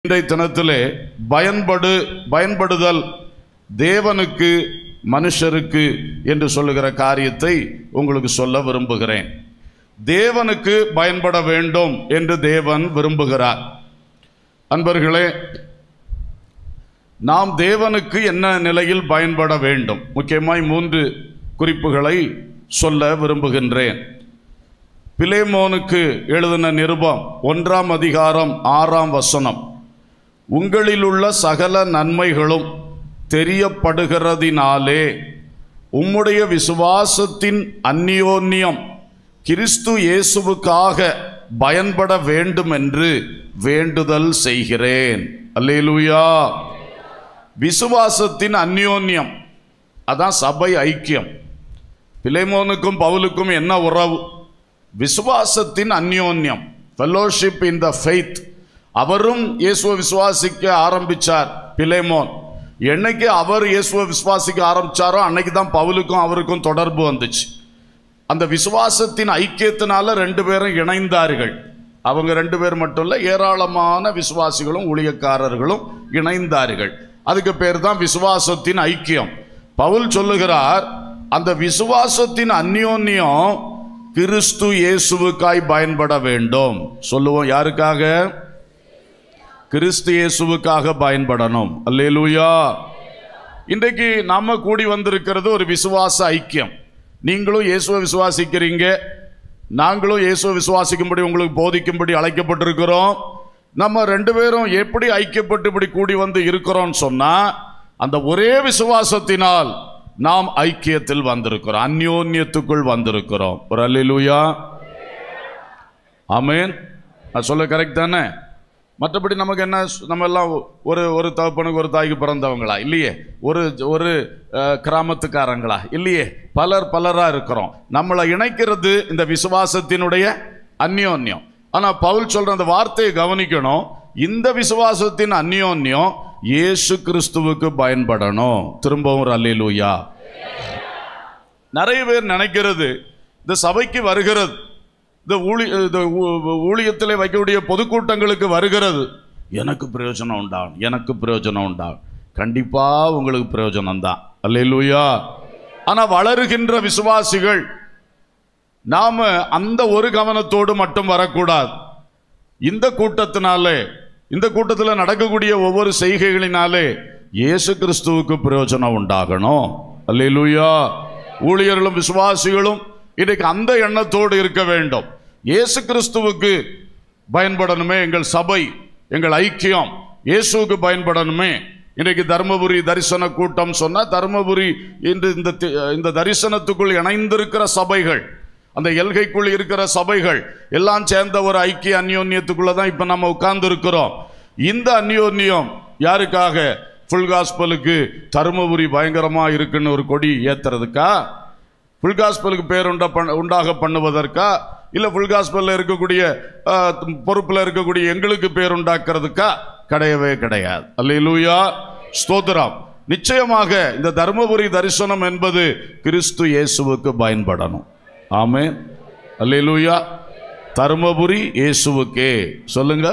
இன்றைய தினத்திலே பயன்படு பயன்படுதல் தேவனுக்கு மனுஷருக்கு என்று சொல்லுகிற காரியத்தை உங்களுக்கு சொல்ல விரும்புகிறேன் தேவனுக்கு பயன்பட வேண்டும் என்று தேவன் விரும்புகிறார் அன்பர்களே நாம் தேவனுக்கு என்ன நிலையில் பயன்பட வேண்டும் முக்கியமாய் மூன்று குறிப்புகளை சொல்ல விரும்புகின்றேன் பிலேமோனுக்கு எழுதின நிருபம் ஒன்றாம் அதிகாரம் ஆறாம் வசனம் உங்களிலுள்ள சகல நன்மைகளும் தெரியப்படுகிறதினாலே உம்முடைய விசுவாசத்தின் அந்நியோன்யம் கிறிஸ்து இயேசுவுக்காக பயன்பட வேண்டும் என்று வேண்டுதல் செய்கிறேன் அல்லேலூயா விசுவாசத்தின் அந்யோன்யம் அதான் சபை ஐக்கியம் பிலேமோனுக்கும் பவுலுக்கும் என்ன உறவு விசுவாசத்தின் அந்யோன்யம் ஃபெல்லோஷிப் இன் த ஃபெய்த் அவரும் இயேசுவை விசுவாசிக்க ஆரம்பிச்சார் பிலேமோன் என்னைக்கு அவர் இயேசுவை விசுவாசிக்க ஆரம்பிச்சாரோ அன்னைக்கு தான் பவுலுக்கும் அவருக்கும் தொடர்பு வந்துச்சு அந்த விசுவாசத்தின் ஐக்கியத்தினால ரெண்டு பேரும் இணைந்தார்கள் அவங்க ரெண்டு பேர் மட்டும் இல்ல ஏராளமான விசுவாசிகளும் ஊழியக்காரர்களும் இணைந்தார்கள் அதுக்கு பேர் தான் விசுவாசத்தின் ஐக்கியம் பவுல் சொல்லுகிறார் அந்த விசுவாசத்தின் அந்யோன்யம் கிறிஸ்து இயேசுவுக்காய் பயன்பட வேண்டும் சொல்லுவோம் யாருக்காக கிறிஸ்து இயேசுவுக்காக பயன்படணும் அல்லேலூயா இன்றைக்கு நாம கூடி வந்திருக்கிறது ஒரு விசுவாச ஐக்கியம் நீங்களும் இயேசுவை விசுவாசிக்கிறீங்க நாங்களும் இயேசுவை விசுவாசிக்கும்படி உங்களுக்கு போதிக்கும்படி அழைக்கப்பட்டிருக்கிறோம் நம்ம ரெண்டு பேரும் எப்படி ஐக்கியப்பட்டு இப்படி கூடி வந்து இருக்கிறோம்னு சொன்னா அந்த ஒரே விசுவாசத்தினால் நாம் ஐக்கியத்தில் வந்திருக்கிறோம் அந்யோன்யத்துக்குள் வந்திருக்கிறோம் ஒரு அல்லேலூயா ஆமேன் நான் சொல்ல கரெக்ட் தானே மற்றபடி நமக்கு என்ன நம்ம எல்லாம் ஒரு ஒரு தகப்பனுக்கு ஒரு தாய்க்கு பிறந்தவங்களா இல்லையே ஒரு ஒரு அஹ், கிராமத்துக்காரங்களா இல்லையே பலர் பலராக இருக்கிறோம் நம்மளை இணைக்கிறது இந்த விசுவாசத்தினுடைய அந்யோன்யம் ஆனால் பவுல் சொல்ற அந்த வார்த்தையை கவனிக்கணும் இந்த விசுவாசத்தின் அந்யோன்யம் இயேசு கிறிஸ்துவுக்கு பயன்படணும் திரும்பவும் ஒரு அல்லேலூயா நிறைய பேர் நினைக்கிறது இந்த சபைக்கு வருகிறது இந்த ஊழி இந்த ஊ- ஊழியத்திலே வைக்கக்கூடிய பொதுக்கூட்டங்களுக்கு வருகிறது எனக்கு பிரயோஜனம் உண்டாகும் எனக்கு பிரயோஜனம் உண்டாகும் கண்டிப்பா உங்களுக்கு பிரயோஜனம் தான் அல்லேலூயா ஆனா வளருகின்ற விசுவாசிகள் நாம அந்த ஒரு கவனத்தோடு மட்டும் வரக்கூடாது இந்த கூட்டத்தினாலே இந்த கூட்டத்தில் நடக்கக்கூடிய ஒவ்வொரு செய்கைகளினாலே இயேசு கிறிஸ்துவுக்கு பிரயோஜனம் உண்டாகணும் அல்லேலூயா ஊழியர்களும் விசுவாசிகளும் இன்றைக்கு அந்த எண்ணத்தோடு இருக்க வேண்டும் இயேசு கிறிஸ்துவுக்கு பயன்படணுமே எங்கள் சபை எங்கள் ஐக்கியம் இயேசுவுக்கு பயன்படணுமே இன்றைக்கு தர்மபுரி தரிசன கூட்டம் சொன்னா தர்மபுரி இன்று இந்த தி- இந்த தரிசனத்துக்குள் இணைந்திருக்கிற சபைகள் அந்த எல்கைக்குள் இருக்கிற சபைகள் எல்லாம் சேர்ந்த ஒரு ஐக்கிய அந்யோன்யத்துக்குள்ள தான் இப்ப நம்ம உட்கார்ந்து இருக்கிறோம் இந்த அந்யோன்யம் யாருக்காக ஃபுல் காஸ்பலுக்கு தருமபுரி பயங்கரமா இருக்குன்னு ஒரு கொடி ஏத்துறதுக்கா ஃபுல் காஸ்பலுக்கு பேர் உண்ட பண்ண உண்டாக பண்ணுவதற்கா இல்ல ஃபுல் காஸ்பல்ல இருக்கக்கூடிய ஆஹ், பொறுப்புல இருக்கக்கூடிய எங்களுக்கு பேர் உண்டாக்குறதுக்கா கிடையவே கிடையாது அல்லேலூயா ஸ்தோத்திரம் நிச்சயமாக இந்த தர்மபுரி தரிசனம் என்பது கிறிஸ்து இயேசுவுக்கு பயன்படணும் ஆமென் அல்லேலூயா தர்மபுரி இயேசுவுக்கே சொல்லுங்க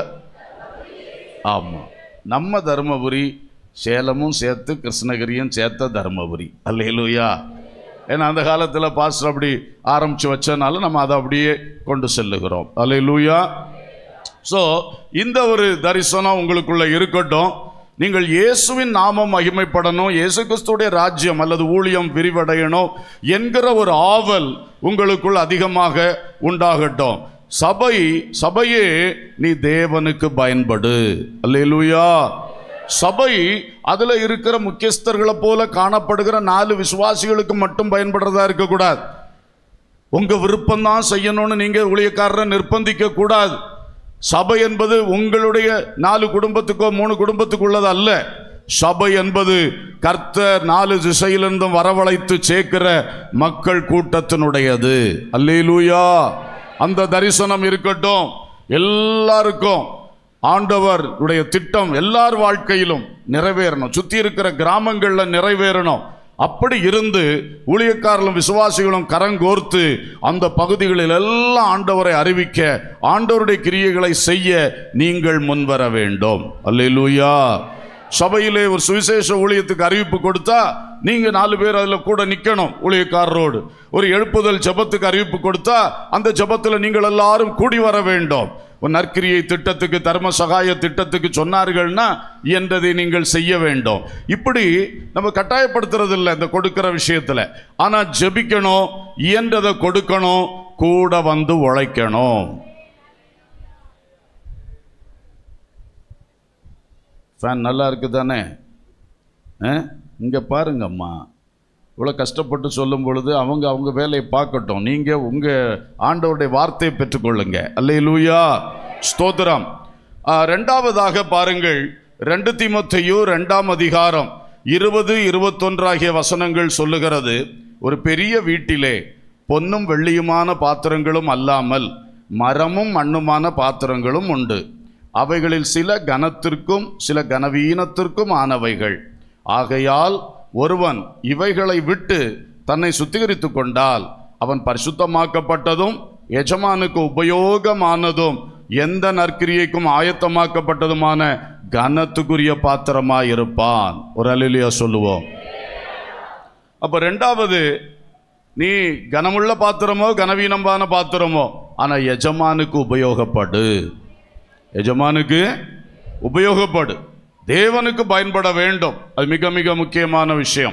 ஆமா நம்ம தர்மபுரி சேலமும் சேர்த்து கிருஷ்ணகிரியும் சேர்த்த தர்மபுரி அல்லேலூயா ஏன்னா அந்த காலத்தில் பாஸ்டர் அப்படி ஆரம்பிச்சு வச்சனால நம்ம அதை அப்படியே கொண்டு செல்லுகிறோம் அல்லேலூயா ஸோ இந்த ஒரு தரிசனம் உங்களுக்குள்ள இருக்கட்டும் நீங்கள் இயேசுவின் நாமம் மகிமைப்படணும் இயேசு கிறிஸ்துடைய ராஜ்யம் அல்லது ஊழியம் விரிவடையணும் என்கிற ஒரு ஆவல் உங்களுக்குள் அதிகமாக உண்டாகட்டும் சபை சபையே நீ தேவனுக்கு பயன்படு அல்லேலூயா சபை அதுல இருக்கிற முக்கியஸ்தர்களை போல காணப்படுகிற நாலு விசுவாசிகளுக்கு மட்டும் பயன்படுறதா இருக்கக்கூடாது உங்க விருப்பம் தான் செய்யணும்னு நீங்க ஊழியக்காரரை நிர்பந்திக்க கூடாது சபை என்பது உங்களுடைய நாலு குடும்பத்துக்கோ மூணு குடும்பத்துக்குள்ளது அல்ல சபை என்பது கர்த்தர் நாலு திசையிலிருந்தும் வரவழைத்து சேர்க்கிற மக்கள் கூட்டத்தினுடையது அல்லேலூயா அந்த தரிசனம் இருக்கட்டும் எல்லாருக்கும் ஆண்டவர் உடைய திட்டம் எல்லார் வாழ்க்கையிலும் நிறைவேறணும் சுத்தி இருக்கிற கிராமங்கள்ல நிறைவேறணும் அப்படி இருந்து ஊழியக்காரர்களும் விசுவாசிகளும் கரங்கோர்த்து அந்த பகுதிகளில் எல்லாம் ஆண்டவரை அறிவிக்க ஆண்டவருடைய கிரியைகளை செய்ய நீங்கள் முன்வர வேண்டும் அல்லேலூயா சபையிலே ஒரு சுவிசேஷ ஊழியத்துக்கு அறிவிப்பு கொடுத்தா நீங்க நாலு பேர் அதுல கூட நிக்கணும் ஊழியக்காரரோடு ஒரு எழுப்புதல் ஜெபத்துக்கு அறிவிப்பு கொடுத்தா அந்த ஜெபத்துல நீங்கள் எல்லாரும் கூடி வர வேண்டும் ஒரு நற்கிரியை திட்டத்துக்கு தர்ம சகாய திட்டத்துக்கு சொன்னார்கள்னா இயன்றதை நீங்கள் செய்ய வேண்டும் இப்படி நம்ம கட்டாயப்படுத்துறது இல்லை இந்த கொடுக்கிற விஷயத்துல ஆனா ஜெபிக்கணும் இயன்றதை கொடுக்கணும் கூட வந்து உழைக்கணும் ஃபேன் நல்லா இருக்கு தானே இங்கே பாருங்கம்மா இவ்வளோ கஷ்டப்பட்டு சொல்லும் பொழுது அவங்க அவங்க வேலையை பார்க்கட்டும் நீங்கள் உங்கள் ஆண்டவருடைய வார்த்தையை பெற்றுக்கொள்ளுங்க அல்லேலூயா ஸ்தோத்திரம் ஆ, ரெண்டாவதாக பாருங்கள் ரெண்டு தீமோத்தேயு ரெண்டாம் அதிகாரம் இருபது இருபத்தொன்று ஆகிய வசனங்கள் சொல்லுகிறது ஒரு பெரிய வீட்டிலே பொன்னும் வெள்ளியுமான பாத்திரங்களும் அல்லாமல் மரமும் மண்ணுமான பாத்திரங்களும் உண்டு அவைகளில் சில கனத்திற்கும் சில கனவீனத்திற்கும் ஆனவைகள் ஆகையால் ஒருவன் இவைகளை விட்டு தன்னை சுத்திகரித்து கொண்டால் அவன் பரிசுத்தமாக்கப்பட்டதும் எஜமானுக்கு உபயோகமானதும் எந்த நற்கிரியைக்கும் ஆயத்தமாக்கப்பட்டதுமான கனத்துக்குரிய பாத்திரமாய் இருப்பான் ஒரு அலிலியா சொல்லுவோம் அப்ப ரெண்டாவது நீ கனமுள்ள பாத்திரமோ கனவீனமான பாத்திரமோ ஆனா எஜமானுக்கு உபயோகப்படு எஜமானுக்கு உபயோகப்படு தேவனுக்கு பயன்பட வேண்டும் அது மிக மிக முக்கியமான விஷயம்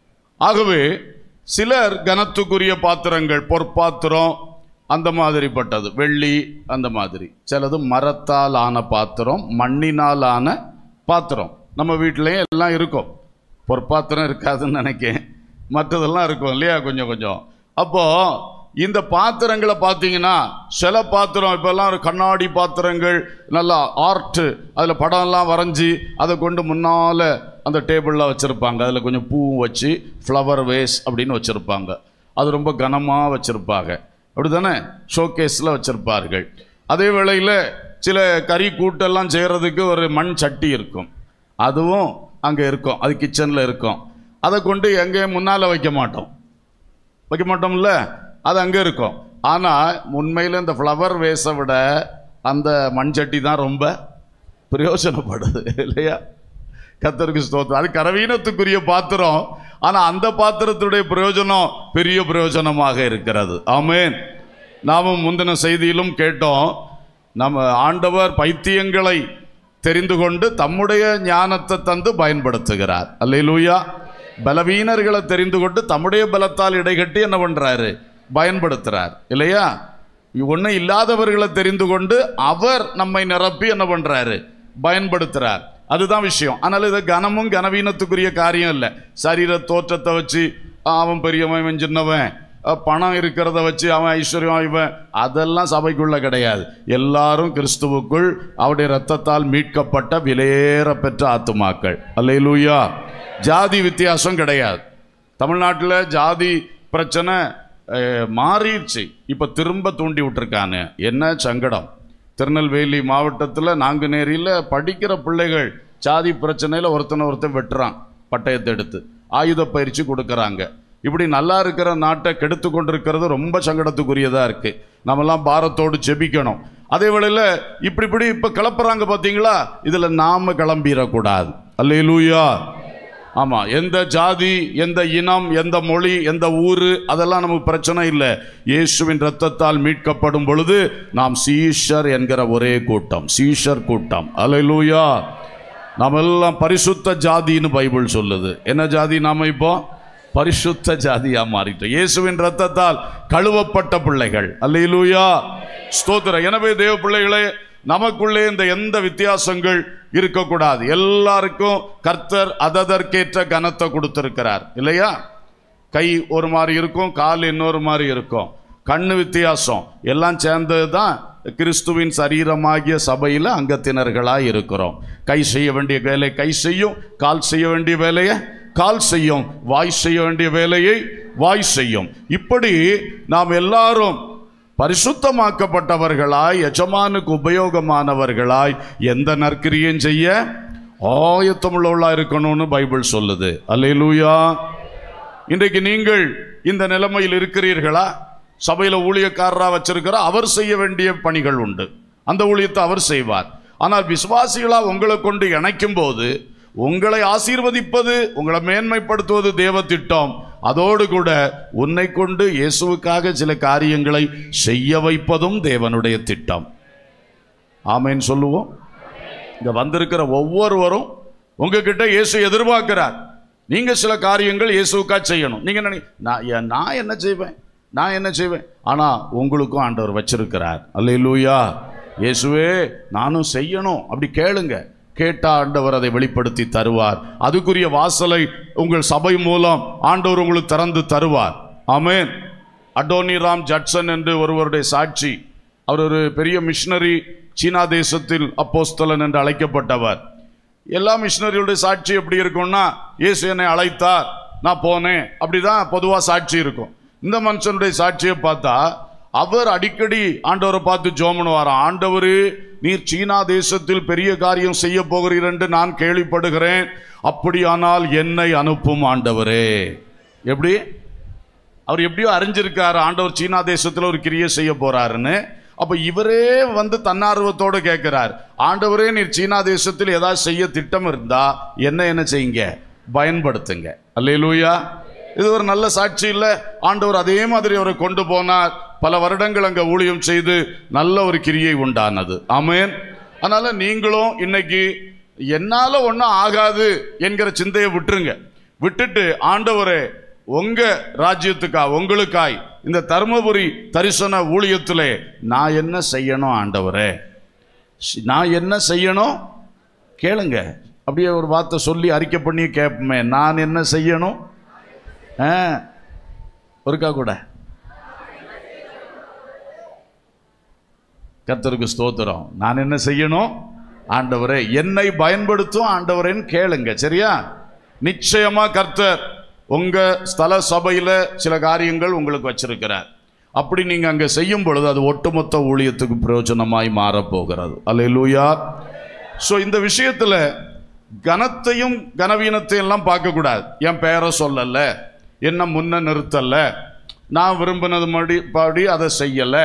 ஆகவே சிலர் கனத்துக்குரிய பாத்திரங்கள் பொற்பாத்திரம் அந்த மாதிரிப்பட்டது வெள்ளி அந்த மாதிரி சிலது மரத்தால் ஆன பாத்திரம் மண்ணினால் ஆன பாத்திரம் நம்ம வீட்டிலையும் எல்லாம் இருக்கும் பொற்பாத்திரம் இருக்காதுன்னு நினைக்கேன் மற்றதெல்லாம் இருக்கும் இல்லையா கொஞ்சம் கொஞ்சம் அப்போ இந்த பாத்திரங்களை பார்த்தீங்கன்னா சில பாத்திரம் இப்போல்லாம் ஒரு கண்ணாடி பாத்திரங்கள் நல்லா ஆர்ட் அதில் படம்லாம் வரைஞ்சி அதை கொண்டு முன்னால் அந்த டேபிளில் வச்சுருப்பாங்க அதில் கொஞ்சம் பூவும் வச்சு ஃப்ளவர் வேஸ் அப்படின்னு வச்சுருப்பாங்க அது ரொம்ப கனமாக வச்சுருப்பாங்க அப்படி தானே ஷோகேஸில் வச்சுருப்பார்கள் அதே வேளையில் சில கறி கூட்டெல்லாம் செய்கிறதுக்கு ஒரு மண் சட்டி இருக்கும் அதுவும் அங்கே இருக்கும் அது கிச்சனில் இருக்கும் அதை கொண்டு எங்கேயும் முன்னால் வைக்க மாட்டோம் வைக்க மாட்டோம்ல அது அங்கே இருக்கும் ஆனால் உண்மையில் இந்த ஃப்ளவர் வேஸை விட அந்த மண் சட்டி தான் ரொம்ப பிரயோஜனப்படுது இல்லையா கத்தருக்கு ஸ்தோத்திரம் அது கரவீனத்துக்குரிய பாத்திரம் ஆனால் அந்த பாத்திரத்துடைய பிரயோஜனம் பெரிய பிரயோஜனமாக இருக்கிறது ஆமென் நாமும் முந்தின செய்தியிலும் கேட்டோம் நம்ம ஆண்டவர் பைத்தியங்களை தெரிந்து கொண்டு தம்முடைய ஞானத்தை தந்து பயன்படுத்துகிறார் அல்லேலூயா பலவீனர்களை தெரிந்து கொண்டு தம்முடைய பலத்தால் இடைகட்டி என்ன பண்றாரு பயன்படுத்துறார் இல்லையா ஒன்றும் இல்லாதவர்களை தெரிந்து கொண்டு அவர் நம்மை நிரப்பி என்ன பண்றாரு பயன்படுத்துறார் அதுதான் விஷயம் ஆனால் இது கனமும் கனவீனத்துக்குரிய காரியம் இல்லை சரீர தோற்றத்தை வச்சு "ஆ, அவன் பெரியவன் இவன் சின்னவன் அ, பணம் இருக்கிறத வச்சு அவன் ஐஸ்வர்யம் இவன் அதெல்லாம் சபைக்குள்ள கிடையாது எல்லாரும் கிறிஸ்துவுக்குள் அவருடைய இரத்தத்தால் மீட்கப்பட்ட விலையேற பெற்ற ஆத்துமாக்கள் அல்லேலூயா ஜாதி வித்தியாசம் கிடையாது தமிழ்நாட்டில் ஜாதி பிரச்சனை அஹ், மாறிடுச்சு இப்போ திரும்ப தூண்டி விட்டுருக்காங்க என்ன சங்கடம் திருநெல்வேலி மாவட்டத்தில் நாங்குநேரியில் படிக்கிற பிள்ளைகள் ஜாதி பிரச்சனையில் ஒருத்தனை ஒருத்தன் வெட்டுறான் பட்டயத்தை எடுத்து ஆயுத பயிற்சி கொடுக்கறாங்க இப்படி நல்லா இருக்கிற நாட்டை கெடுத்து கொண்டிருக்கிறது ரொம்ப சங்கடத்துக்குரியதாக இருக்கு நம்மலாம் பாரத்தோடு ஜெபிக்கணும் அதே வேளையில் இப்படி இப்படி இப்போ கிளப்புறாங்க பார்த்தீங்களா இதில் நாம கிளம்பிடக்கூடாது அல்லேலூயா ஆமாம் எந்த ஜாதி எந்த இனம் எந்த மொழி எந்த ஊர் அதெல்லாம் நமக்கு பிரச்சனை இல்லை இயேசுவின் ரத்தத்தால் மீட்கப்படும் பொழுது நாம் சீஷர் என்கிற ஒரே கூட்டம் சீஷர் கூட்டம் அல்லேலூயா நாம் எல்லாம் பரிசுத்த ஜாதின்னு பைபிள் சொல்லுது என்ன ஜாதி நாம இப்போ பரிசுத்த ஜாதியா மாறிட்டோம் இயேசுவின் ரத்தத்தால் கழுவப்பட்ட பிள்ளைகள் அல்லேலூயா ஸ்தோத்திரம் எனவே தேவ பிள்ளைகளே நமக்குள்ளே இந்த எந்த வித்தியாசங்கள் இருக்கக்கூடாது எல்லாருக்கும் கர்த்தர் அததற்கேற்ற கனத்தை கொடுத்திருக்கிறார் இல்லையா கை ஒரு மாதிரி இருக்கும் கால் இன்னொரு மாதிரி இருக்கும் கண்ணு வித்தியாசம் எல்லாம் சேர்ந்தது தான் கிறிஸ்துவின் சரீரமாகிய சபையில் அங்கத்தினர்களாக இருக்கிறோம் கை செய்ய வேண்டிய வேலை கை செய்யும் கால் செய்ய வேண்டிய வேலையை கால் செய்யும் வாய் செய்ய வேண்டிய வேலையை வாய் செய்யும் இப்படி நாம் எல்லாரும் பரிசுத்தமாக்கப்பட்டவர்களாய் எஜமானுக்கு உபயோகமானவர்களாய் எந்த நற்கிரியும் செய்ய ஆயத்தமுள்ளவர்களா இருக்கணும்னு பைபிள் சொல்லுது அல்லேலூயா இன்றைக்கு நீங்கள் இந்த நிலைமையில் இருக்கிறீர்களா சபையில ஊழியக்காரரா வச்சிருக்கிற அவர் செய்ய வேண்டிய பணிகள் உண்டு அந்த ஊழியத்தை அவர் செய்வார் ஆனால் விசுவாசிகளா உங்களை கொண்டு இணைக்கும் போது உங்களை ஆசீர்வதிப்பது உங்களை மேன்மைப்படுத்துவது தேவ திட்டம் அதோடு கூட உன்னை கொண்டு இயேசுவுக்காக சில காரியங்களை செய்ய வைப்பதும் தேவனுடைய திட்டம் ஆமென் சொல்லுவோம் இங்க வந்திருக்கிற ஒவ்வொருவரும் உங்ககிட்ட இயேசு எதிர்பார்க்கிறார் நீங்க சில காரியங்கள் இயேசுவுக்கா செய்யணும் நீங்க நினை நான் ஏன் நான் என்ன செய்வேன் நான் என்ன செய்வேன் ஆனா உங்களுக்கும் ஆண்டவர் வச்சிருக்கிறார் அல்லேலூயா இயேசுவே நானும் செய்யணும் அப்படி கேளுங்க கேட்டா ஆண்டவர் அதை வெளிப்படுத்தி தருவார் அதுக்குரிய வாசலை உங்கள் சபை மூலம் ஆண்டவர் உங்களுக்கு திறந்து தருவார் ஆமென் அடோனிராம் ஜட்சன் என்று ஒருவருடைய சாட்சி அவர் ஒரு பெரிய மிஷினரி சீனா தேசத்தில் அப்போஸ்தலன் என்று அழைக்கப்பட்டவர் எல்லா மிஷினரியுடைய சாட்சி எப்படி இருக்கும்னா இயேசு என்னை அழைத்தார் நான் போனேன் அப்படிதான் பொதுவாக சாட்சி இருக்கும் இந்த மனுஷனுடைய சாட்சியை பார்த்தா அவர் அடிக்கடி ஆண்டவரை பார்த்து ஜோமனுவாராம் ஆண்டவரு நீர் சீனா தேசத்தில் பெரிய காரியம் செய்ய போகிறீர் என்று நான் கேள்விப்படுகிறேன் அப்படியானால் என்னை அனுப்பும் ஆண்டவரே எப்படி அவர் எப்படியோ அறிஞ்சிருக்காரு ஆண்டவர் சீனா தேசத்துல ஒரு கிரியை செய்ய போறாருன்னு அப்ப இவரே வந்து தன்னார்வத்தோட கேட்கிறார் ஆண்டவரே நீர் சீனா தேசத்தில் ஏதாவது செய்ய திட்டம் இருந்தா என்ன என்ன செய்யுங்க பயன்படுத்துங்க அல்லேலூயா இது ஒரு நல்ல சாட்சி இல்ல ஆண்டவர் அதே மாதிரி அவரை கொண்டு போனார் பல வருடங்கள் அங்க ஊழியம் செய்து நல்ல ஒரு கிரியை உண்டானது ஆமென் அதனால நீங்களும் இன்னைக்கு என்னால ஒன்றும் ஆகாது என்கிற சிந்தையை விட்டுருங்க விட்டுட்டு ஆண்டவரே உங்க ராஜ்யத்துக்காய் உங்களுக்காய் இந்த தருமபுரி தரிசன ஊழியத்திலே நான் என்ன செய்யணும் ஆண்டவரே சி- நான் என்ன செய்யணும் கேளுங்க அப்படியே ஒரு வார்த்தை சொல்லி அறிக்கை பண்ணி கேட்போமே நான் என்ன செய்யணும் ஆ ஒருக்கா கூட கர்த்தருக்கு ஸ்தோத்திரம் நான் என்ன செய்யணும் ஆண்டவரே என்னை பயன்படுத்தும் ஆண்டவரேன்னு கேளுங்க சரியா நிச்சயமா கர்த்தர் உங்க ஸ்தல சபையில சில காரியங்கள் உங்களுக்கு வச்சிருக்கிறார் அப்படி நீங்க அங்க செய்யும் பொழுது அது ஒட்டுமொத்த ஊழியத்துக்கு பிரயோஜனமாய் மாறப்போகிறது அல்லேலூயா ஸோ இந்த விஷயத்துல கனத்தையும் கனவீனத்தையும் எல்லாம் பார்க்கக்கூடாது என் பேரை சொல்லல என்ன முன்ன நிறுத்தல நான் விரும்பினது மடி படி அதை செய்யலை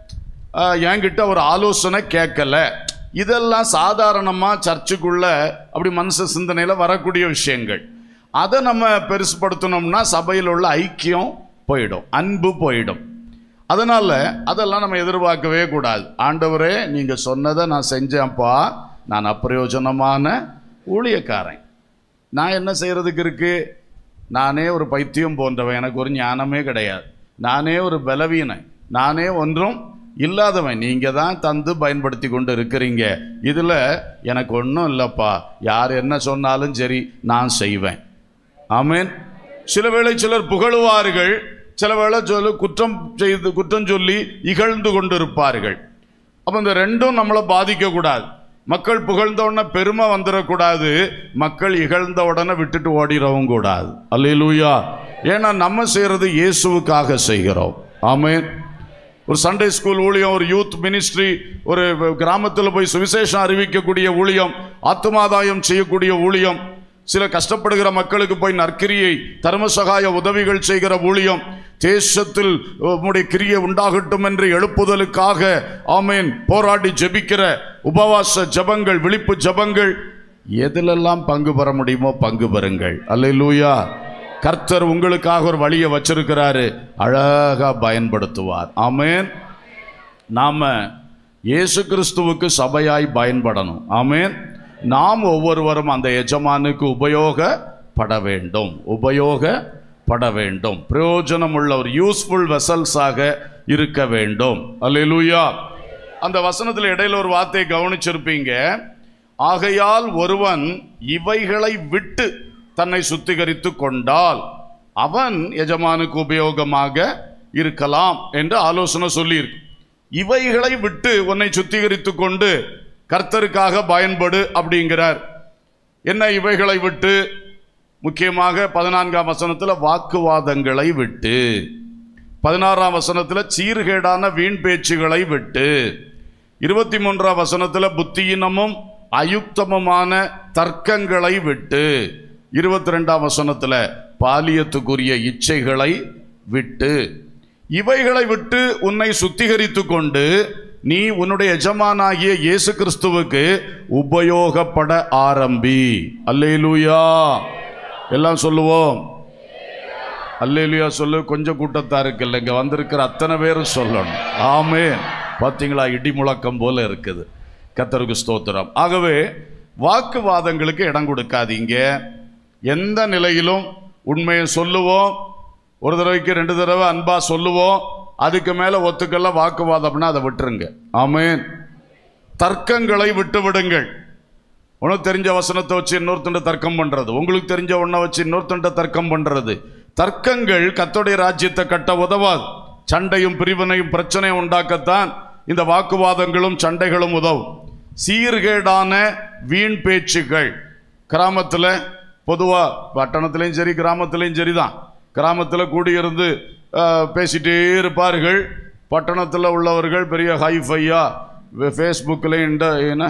ஆஹ், என்கிட்ட ஒரு ஆலோசனை கேட்கல இதெல்லாம் சாதாரணமாக சர்ச்சுக்குள்ள அப்படி மனுஷ சிந்தனையில் வரக்கூடிய விஷயங்கள் அதை நம்ம பெருசுப்படுத்தணும்னா சபையில் உள்ள ஐக்கியம் போயிடும் அன்பு போயிடும் அதனால அதெல்லாம் நம்ம எதிர்பார்க்கவே கூடாது ஆண்டவரே நீங்க சொன்னதை நான் செஞ்சேன்ப்பா நான் அப்பிரயோஜனமான ஊழியக்காரன் நான் என்ன செய்யறதுக்கு இருக்கு நானே ஒரு பைத்தியம் போன்றவன் எனக்கு ஒரு ஞானமே கிடையாது நானே ஒரு பலவீனன் நானே ஒன்றும் இல்லாதவன் நீங்க தான் தந்து பயன்படுத்தி கொண்டு இருக்கிறீங்க இதுல எனக்கு ஒன்றும் இல்லப்பா யார் என்ன சொன்னாலும் சரி நான் செய்வேன் ஆமென் சில வேளை சிலர் புகழுவார்கள் சில வேளை சொல்லு குற்றம் செய்து குற்றம் சொல்லி இகழ்ந்து கொண்டிருப்பார்கள் அப்போ இந்த ரெண்டும் நம்மளை பாதிக்கக்கூடாது மக்கள் புகழ்ந்த உடனே பெருமை வந்துடக்கூடாது மக்கள் இகழ்ந்த உடனே விட்டுட்டு ஓடிடவும் கூடாது அல்லேலூயா ஏன்னா நம்ம செய்யறது இயேசுவுக்காக செய்கிறோம் ஆமென் ஒரு சண்டே ஸ்கூல் ஊழியம் ஒரு யூத் மினிஸ்ட்ரி ஒரு கிராமத்தில் போய் சுவிசேஷம் அறிவிக்கக்கூடிய ஊழியம் ஆத்துமாதாயம் செய்யக்கூடிய ஊழியம் சில கஷ்டப்படுகிற மக்களுக்கு போய் நற்கிரியை தர்ம சகாய உதவிகள் செய்கிற ஊழியம் தேசத்தில் உம்முடைய கிரியை உண்டாகட்டும் என்று எழுப்புதலுக்காக ஆமேன் போராடி ஜெபிக்கிற உபவாச ஜெபங்கள் விழிப்பு ஜெபங்கள் எதிலெல்லாம் பங்கு பெற முடியுமோ பங்கு பெறுங்கள் அல்லேலூயா கர்த்தர் உங்களுக்காக ஒரு வழியை வச்சிருக்கிறாரு அழகா பயன்படுத்துவார் ஆமென் நாம இயேசு கிறிஸ்துவுக்கு சபையாய் பயன்படணும் ஆமென் நாம் ஒவ்வொருவரும் அந்த எஜமானுக்கு உபயோகப்பட வேண்டும் உபயோகப்பட வேண்டும் பிரயோஜனம் உள்ள ஒரு யூஸ்ஃபுல் வெசல்ஸாக இருக்க வேண்டும் அல்லேலூயா அந்த வசனத்தில் இடையில ஒரு வார்த்தையை கவனிச்சிருப்பீங்க ஆகையால் ஒருவன் இவைகளை விட்டு தன்னை சுத்திகரித்து கொண்டால் அவன் எஜமானுக்கு உபயோகமாக இருக்கலாம் என்று ஆலோசனை சொல்லியிருக்கு இவைகளை விட்டு உன்னை சுத்திகரித்து கொண்டு கர்த்தருக்காக பயன்படு அப்படிங்கிறார் என்ன இவைகளை விட்டு முக்கியமாக பதினான்காம் வசனத்துல வாக்குவாதங்களை விட்டு பதினாறாம் வசனத்துல சீர்கேடான வீண் பேச்சுகளை விட்டு இருபத்தி மூன்றாம் வசனத்துல புத்தியினமும் அயுக்தமுமான தர்க்கங்களை விட்டு இருபத்தி ரெண்டாம் வசனத்துல பாலியத்துக்குரிய இச்சைகளை விட்டு இவைகளை விட்டு உன்னை சுத்திகரித்து கொண்டு நீ உன்னுடைய எஜமானாகிய இயேசு கிறிஸ்துவுக்கு உபயோகப்பட ஆரம்பி அல்லேலூயா எல்லாம் சொல்லுவோம் அல்லேலூயா சொல்லு கொஞ்சம் கூட்டத்தாருக்கு இல்லை இங்க வந்திருக்கிற அத்தனை பேரும் சொல்லணும் ஆமே பார்த்தீங்களா இடி முழக்கம் போல இருக்குது கத்தருக்கு ஸ்தோத்திரம் ஆகவே வாக்குவாதங்களுக்கு இடம் கொடுக்காதீங்க எந்த நிலையிலும் உண்மையை சொல்லுவோம் ஒரு தடவைக்கு ரெண்டு தடவை அன்பா சொல்லுவோம் அதுக்கு மேல ஒத்துக்கெல்லாம் வாக்குவாதம்னா அதை விட்டுருங்க ஆமென் தர்க்கங்களை விட்டு விடுங்கள் உனக்கு தெரிஞ்ச வசனத்தை வச்சு இன்னொருத்தண்ட தர்க்கம் பண்றது உங்களுக்கு தெரிஞ்ச ஒன்றை வச்சு இன்னொருத்தண்ட தர்க்கம் பண்றது தர்க்கங்கள் கத்தோடைய ராஜ்யத்தை கட்ட உதவாது சண்டையும் பிரிவினையும் பிரச்சனையும் உண்டாக்கத்தான் இந்த வாக்குவாதங்களும் சண்டைகளும் உதவும் சீர்கேடான வீண் பேச்சுகள் கிராமத்தில் பொதுவா பட்டணத்திலையும் சரி கிராமத்திலையும் சரிதான் கிராமத்தில் கூடியிருந்து அஹ், பேசிட்டே இருப்பார்கள் பட்டணத்தில் உள்ளவர்கள் பெரிய ஹைஃபையா ஃபேஸ்புக்கில் இந்த என்ன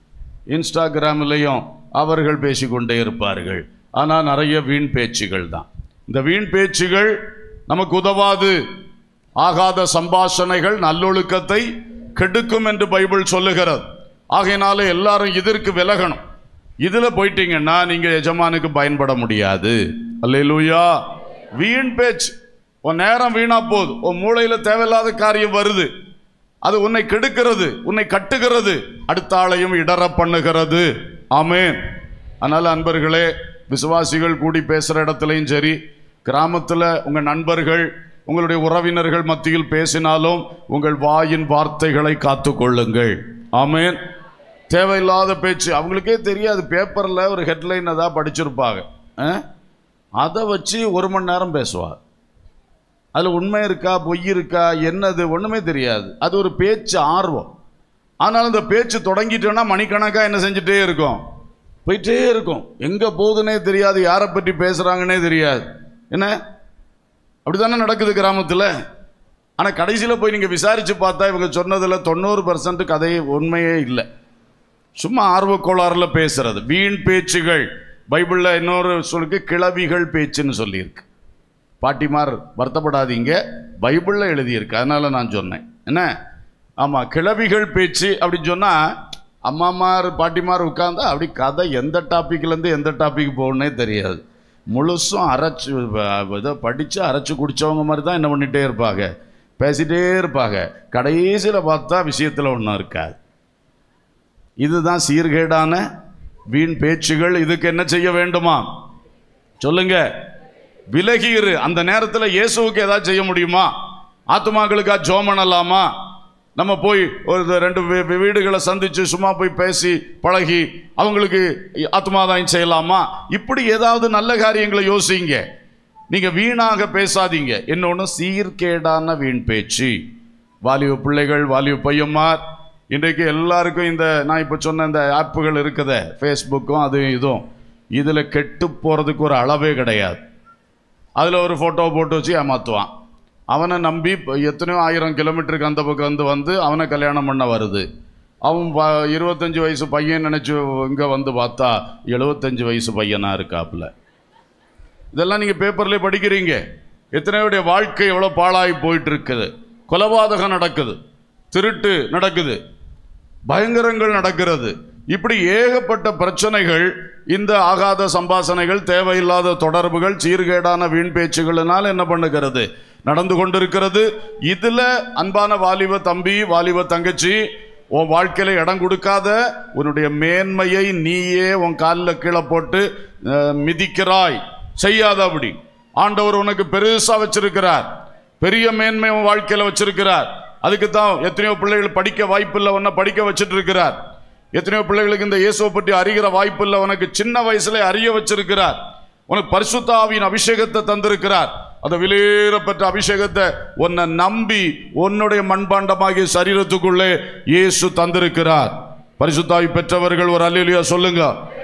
இன்ஸ்டாகிராம்லேயும் அவர்கள் பேசிக்கொண்டே இருப்பார்கள் ஆனால் நிறைய வீண் பேச்சுகள் தான் இந்த வீண் பேச்சுகள் நமக்கு உதவாது ஆகாத சம்பாஷணைகள் நல்லொழுக்கத்தை கெடுக்கும் என்று பைபிள் சொல்லுகிறது ஆகையினால எல்லாரும் இதற்கு விலகணும் இதுல போயிட்டீங்கன்னா நீங்க எஜமானுக்கு பயன்பட முடியாது அல்லேலூயா வீண் பேச்சு உன் நேரம் வீணா போகுது உன் மூளையில தேவையில்லாத காரியம் வருது அது உன்னை கெடுக்கிறது உன்னை கட்டுகிறது அடுத்த ஆளையும் இடற பண்ணுகிறது ஆமென் அதனால அன்பர்களே விசுவாசிகள் கூடி பேசுற இடத்துலையும் சரி கிராமத்துல உங்க நண்பர்கள் உங்களுடைய உறவினர்கள் மத்தியில் பேசினாலும் உங்கள் வாயின் வார்த்தைகளை காத்துக்கொள்ளுங்கள் ஆமென் தேவையில்லாத பேச்சு அவங்களுக்கே தெரியாது பேப்பர்ல ஒரு ஹெட்லைன் தான் படிச்சிருப்பாங்க அஹ்? அதை வச்சு ஒரு மணி நேரம் பேசுவார் அதில் உண்மை இருக்கா பொய் இருக்கா என்னது ஒன்றுமே தெரியாது அது ஒரு பேச்சு ஆர்வம் ஆனாலும் இந்த பேச்சு தொடங்கிட்டோன்னா மணிக்கணக்காக என்ன செஞ்சுட்டே இருக்கும் போயிட்டே இருக்கும் எங்கே போகுதுன்னே தெரியாது யாரை பற்றி பேசுகிறாங்கன்னே தெரியாது என்ன அப்படிதானே நடக்குது கிராமத்தில் ஆனால் கடைசியில் போய் நீங்கள் விசாரித்து பார்த்தா இவங்க சொன்னதில் தொண்ணூறு பர்சன்ட் கதை உண்மையே இல்லை சும்மா ஆர்வக்கோளாறுல பேசுறது வீண் பேச்சுகள் பைபிளில் இன்னொரு சொல்லுக்கு கிளவிகள் பேச்சுன்னு சொல்லியிருக்கு பாட்டிமார் வருத்தப்படாதீங்க பைபிளில் எழுதியிருக்கு அதனால நான் சொன்னேன் என்ன ஆமாம் கிளவிகள் பேச்சு அப்படின்னு சொன்னால் அம்மாமார் பாட்டிமார் உட்கார்ந்தா அப்படி கதை எந்த டாப்பிக்லேருந்து எந்த டாபிக் போகணுன்னே தெரியாது முழுசும் அரைச்சு வ- இதை படித்து அரைச்சு குடித்தவங்க மாதிரி தான் என்ன பண்ணிகிட்டே இருப்பாங்க பேசிட்டே இருப்பாங்க கடைசியில் பார்த்தா விஷயத்தில் ஒன்றும் இருக்காது இதுதான் சீர்கேடான வீண் பேச்சுகள் இதுக்கு என்ன செய்ய வேண்டுமா சொல்லுங்க விலகி இரு அந்த நேரத்தில் இயேசுவுக்கு ஏதாவது செய்ய முடியுமா ஆத்துமாக்களுக்கா ஜோம் பண்ணலாமா நம்ம போய் ஒரு இது ரெண்டு வீ- வீ- வீடுகளை சந்திச்சு சும்மா போய் பேசி பழகி அவங்களுக்கு ஆத்மாதாயம் செய்யலாமா இப்படி ஏதாவது நல்ல காரியங்களை யோசிங்க நீங்க வீணாக பேசாதீங்க இன்னொன்று சீர்கேடான வீண் பேச்சு வாலிப பிள்ளைகள் வாலிப பையன்மார் இன்றைக்கு எல்லாருக்கும் இந்த நான் இப்போ சொன்ன இந்த ஆப்புகள் இருக்குதே ஃபேஸ்புக்கும் அதுவும் இதுவும் இதில் கெட்டு போகிறதுக்கு ஒரு அளவே கிடையாது அதில் ஒரு ஃபோட்டோ போட்டு வச்சு ஏமாற்றுவான் அவனை நம்பி இப்ப எத்தனையோ ஆயிரம் கிலோமீட்டருக்கு அந்த பக்கம் வந்து வந்து அவனை கல்யாணம் பண்ண வருது அவன் ப- இருபத்தஞ்சு வயசு பையன் நினச்சி இங்கே வந்து பார்த்தா எழுபத்தஞ்சு வயசு பையனாக இருக்காப்புல இதெல்லாம் நீங்கள் பேப்பர்லேயே படிக்கிறீங்க எத்தனையோடைய வாழ்க்கை எவ்வளோ பாழாகி போயிட்டு இருக்குது கொலபாதகம் நடக்குது திருட்டு நடக்குது பயங்கரங்கள் நடக்கிறது இப்படி ஏகப்பட்ட பிரச்சனைகள் இந்த ஆகாத சம்பாசனைகள் தேவையில்லாத தொடர்புகள் சீர்கேடான வீண் பேச்சுகளினால் என்ன பண்ணுகிறது நடந்து கொண்டிருக்கிறது இதுல அன்பான வாலிப தம்பி வாலிப தங்கச்சி உன் வாழ்க்கையில இடம் கொடுக்காத உன்னுடைய மேன்மையை நீயே உன் காலில் கீழே போட்டு அஹ், மிதிக்கிறாய் செய்யாத அப்படி ஆண்டவர் உனக்கு பெருசா வச்சிருக்கிறார் பெரிய மேன்மை உன் வாழ்க்கையில வச்சிருக்கிறார் அதுக்கு தான் எத்தனையோ பிள்ளைகள் படிக்க வாய்ப்பு இல்லை உன்னை படிக்க வச்சிட்டு இருக்கிறார் எத்தனையோ பிள்ளைகளுக்கு இந்த இயேசுவை பற்றி அறிகிற வாய்ப்பு இல்லை உனக்கு சின்ன வயசுல அறிய வச்சிருக்கிறார் உனக்கு பரிசுத்த ஆவியின் அபிஷேகத்தை தந்திருக்கிறார் அந்த விலையேறப்பட்ட அபிஷேகத்தை உன்னை நம்பி உன்னுடைய மண்பாண்டமாகிய சரீரத்துக்குள்ளே இயேசு தந்திருக்கிறார் பரிசுத்தாவி பெற்றவர்கள் ஒரு அல்லேலியா சொல்லுங்க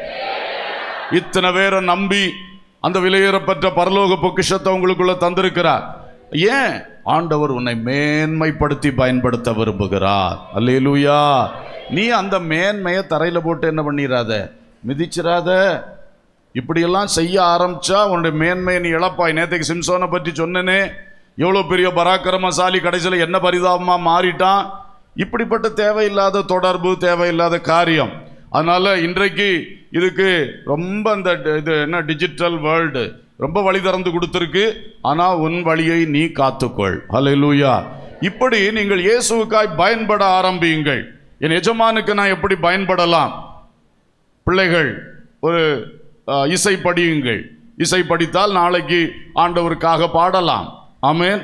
இத்தனை பேரை நம்பி அந்த விலையேறப்பட்ட பரலோக பொக்கிஷத்தை உங்களுக்குள்ள தந்திருக்கிறார் ஏன் ஆண்டவர் உன்னை மேன்மைப்படுத்தி பயன்படுத்த விரும்புகிறார் அல்லேலூயா நீ அந்த மேன்மையை தரையில போட்டு என்ன பண்ணிடாத மிதிச்சிராத இப்படியெல்லாம் செய்ய ஆரம்பிச்சா உன்னுடைய மேன்மையை நீ இழப்பாய் நேற்றுக்கு சிம்சோனை பற்றி சொன்னனே எவ்வளோ பெரிய பராக்கிரமசாலி கடைசியில் என்ன பரிதாபமா மாறிட்டான் இப்படிப்பட்ட தேவையில்லாத தொடர்பு தேவையில்லாத காரியம் அதனால இன்றைக்கு இதுக்கு ரொம்ப இந்த ட- இது என்ன டிஜிட்டல் வேர்ல்டு ரொம்ப வழி திறந்து கொடுத்துருக்கு ஆனா உன் வழியை நீ காத்துக்கொள் ஹalleluya இப்படி நீங்கள் இயேசுவுக்காய் பயன்பட ஆரம்பியுங்கள் என் எஜமானுக்கு நான் எப்படி பயன்படலாம் பிள்ளைகள் ஒரு அஹ், இசை படியுங்கள் இசை படித்தால் நாளைக்கு ஆண்டவருக்காக பாடலாம் ஆமென்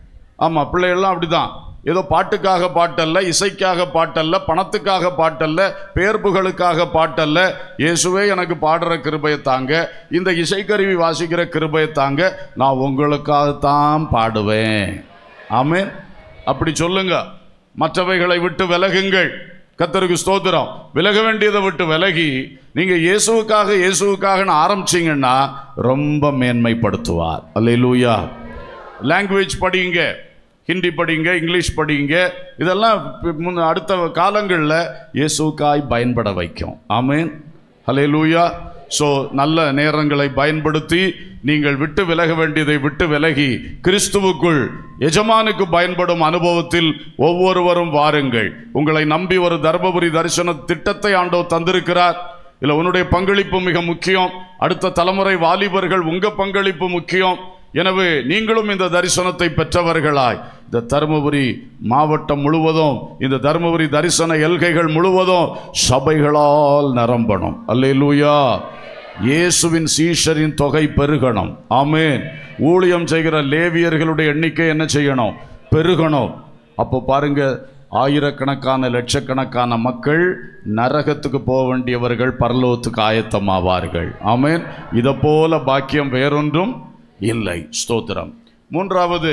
ஆமா பிள்ளைகள்லாம் அப்படிதான் ஏதோ பாட்டுக்காக பாட்டல்ல இசைக்காக பாட்டல்ல பணத்துக்காக பாட்டல்ல பேர்ப்புகளுக்காக பாட்டல்ல இயேசுவே எனக்கு பாடுற கிருபையை தாங்க இந்த இசைக்கருவி வாசிக்கிற கிருபையை தாங்க நான் உங்களுக்காகத்தான் பாடுவேன் ஆமென் அப்படி சொல்லுங்க மற்றவைகளை விட்டு விலகுங்கள் கத்தருக்கு ஸ்தோத்திரம் விலக வேண்டியதை விட்டு விலகி நீங்க இயேசுவுக்காக இயேசுவுக்காக ஆரம்பிச்சீங்கன்னா ரொம்ப மேன்மைப்படுத்துவார் அல்லேலூயா லாங்குவேஜ் படிங்க ஹிந்தி படிங்க இங்கிலீஷ் படிங்க இதெல்லாம் பி- முன்ன அடுத்த காலங்களில் இயேசுக்காய் பயன்பட வைக்கும் ஆமென் ஹalleluya ஸோ நல்ல நேரங்களை பயன்படுத்தி நீங்கள் விட்டு விலக வேண்டியதை விட்டு விலகி கிறிஸ்துவுக்குள் எஜமானுக்கு பயன்படும் அனுபவத்தில் ஒவ்வொருவரும் வாருங்கள் உங்களை நம்பி ஒரு தர்மபுரி தரிசன திட்டத்தை ஆண்டோ தந்திருக்கிறார் இல்ல உன்னுடைய பங்களிப்பு மிக முக்கியம் அடுத்த தலைமுறை வாலிபர்கள் உங்க பங்களிப்பு முக்கியம் எனவே நீங்களும் இந்த தரிசனத்தை பெற்றவர்களாய் இந்த தருமபுரி மாவட்டம் முழுவதும் இந்த தருமபுரி தரிசன எல்கைகள் முழுவதும் சபைகளால் நிரம்பணும் அல்லேலூயா இயேசுவின் சீஷரின் தொகை பெருகணும் ஆமென் ஊழியம் செய்கிற லேவியர்களுடைய எண்ணிக்கை என்ன செய்யணும் பெருகணும் அப்போ பாருங்க ஆயிரக்கணக்கான லட்சக்கணக்கான மக்கள் நரகத்துக்கு போக வேண்டியவர்கள் பரலோகத்துக்கு ஆயத்தமாவார்கள் ஆமென் இதை போல பாக்கியம் வேறொன்றும் இல்லை ஸ்தோத்திரம் மூன்றாவது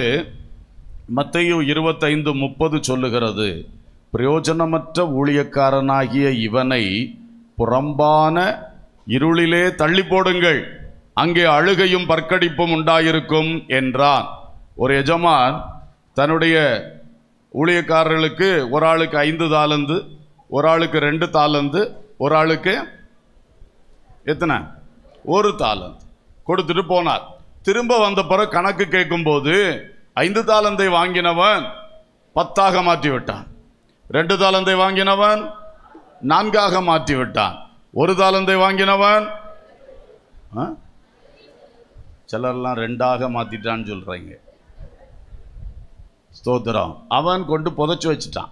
மத்தேயு இருபத்தைந்து முப்பது சொல்லுகிறது பிரயோஜனமற்ற ஊழியக்காரனாகிய இவனை புறம்பான இருளிலே தள்ளி போடுங்கள் அங்கே அழுகையும் பற்கடிப்பும் உண்டாயிருக்கும் என்றான் ஒரு எஜமான் தன்னுடைய ஊழியக்காரர்களுக்கு ஒரு ஆளுக்கு ஐந்து தாளந்து ஒரு ஆளுக்கு ரெண்டு தாளந்து ஒரு ஆளுக்கு எத்தனை ஒரு தாளந்து கொடுத்துட்டு போனார் திரும்ப வந்த பிறகு கணக்கு கேட்கும்போது ஐந்து தாளந்தை வாங்கினவன் பத்தாக மாற்றி விட்டான் ரெண்டு தாளந்தை வாங்கினவன் நான்காக மாற்றி விட்டான் ஒரு தாளந்தை வாங்கினவன் ஆ? சிலர்லாம் ரெண்டாக மாத்திட்டான்னு சொல்றீங்க ஸ்தோத்திரம் அவன் கொண்டு புதைச்சு வச்சுட்டான்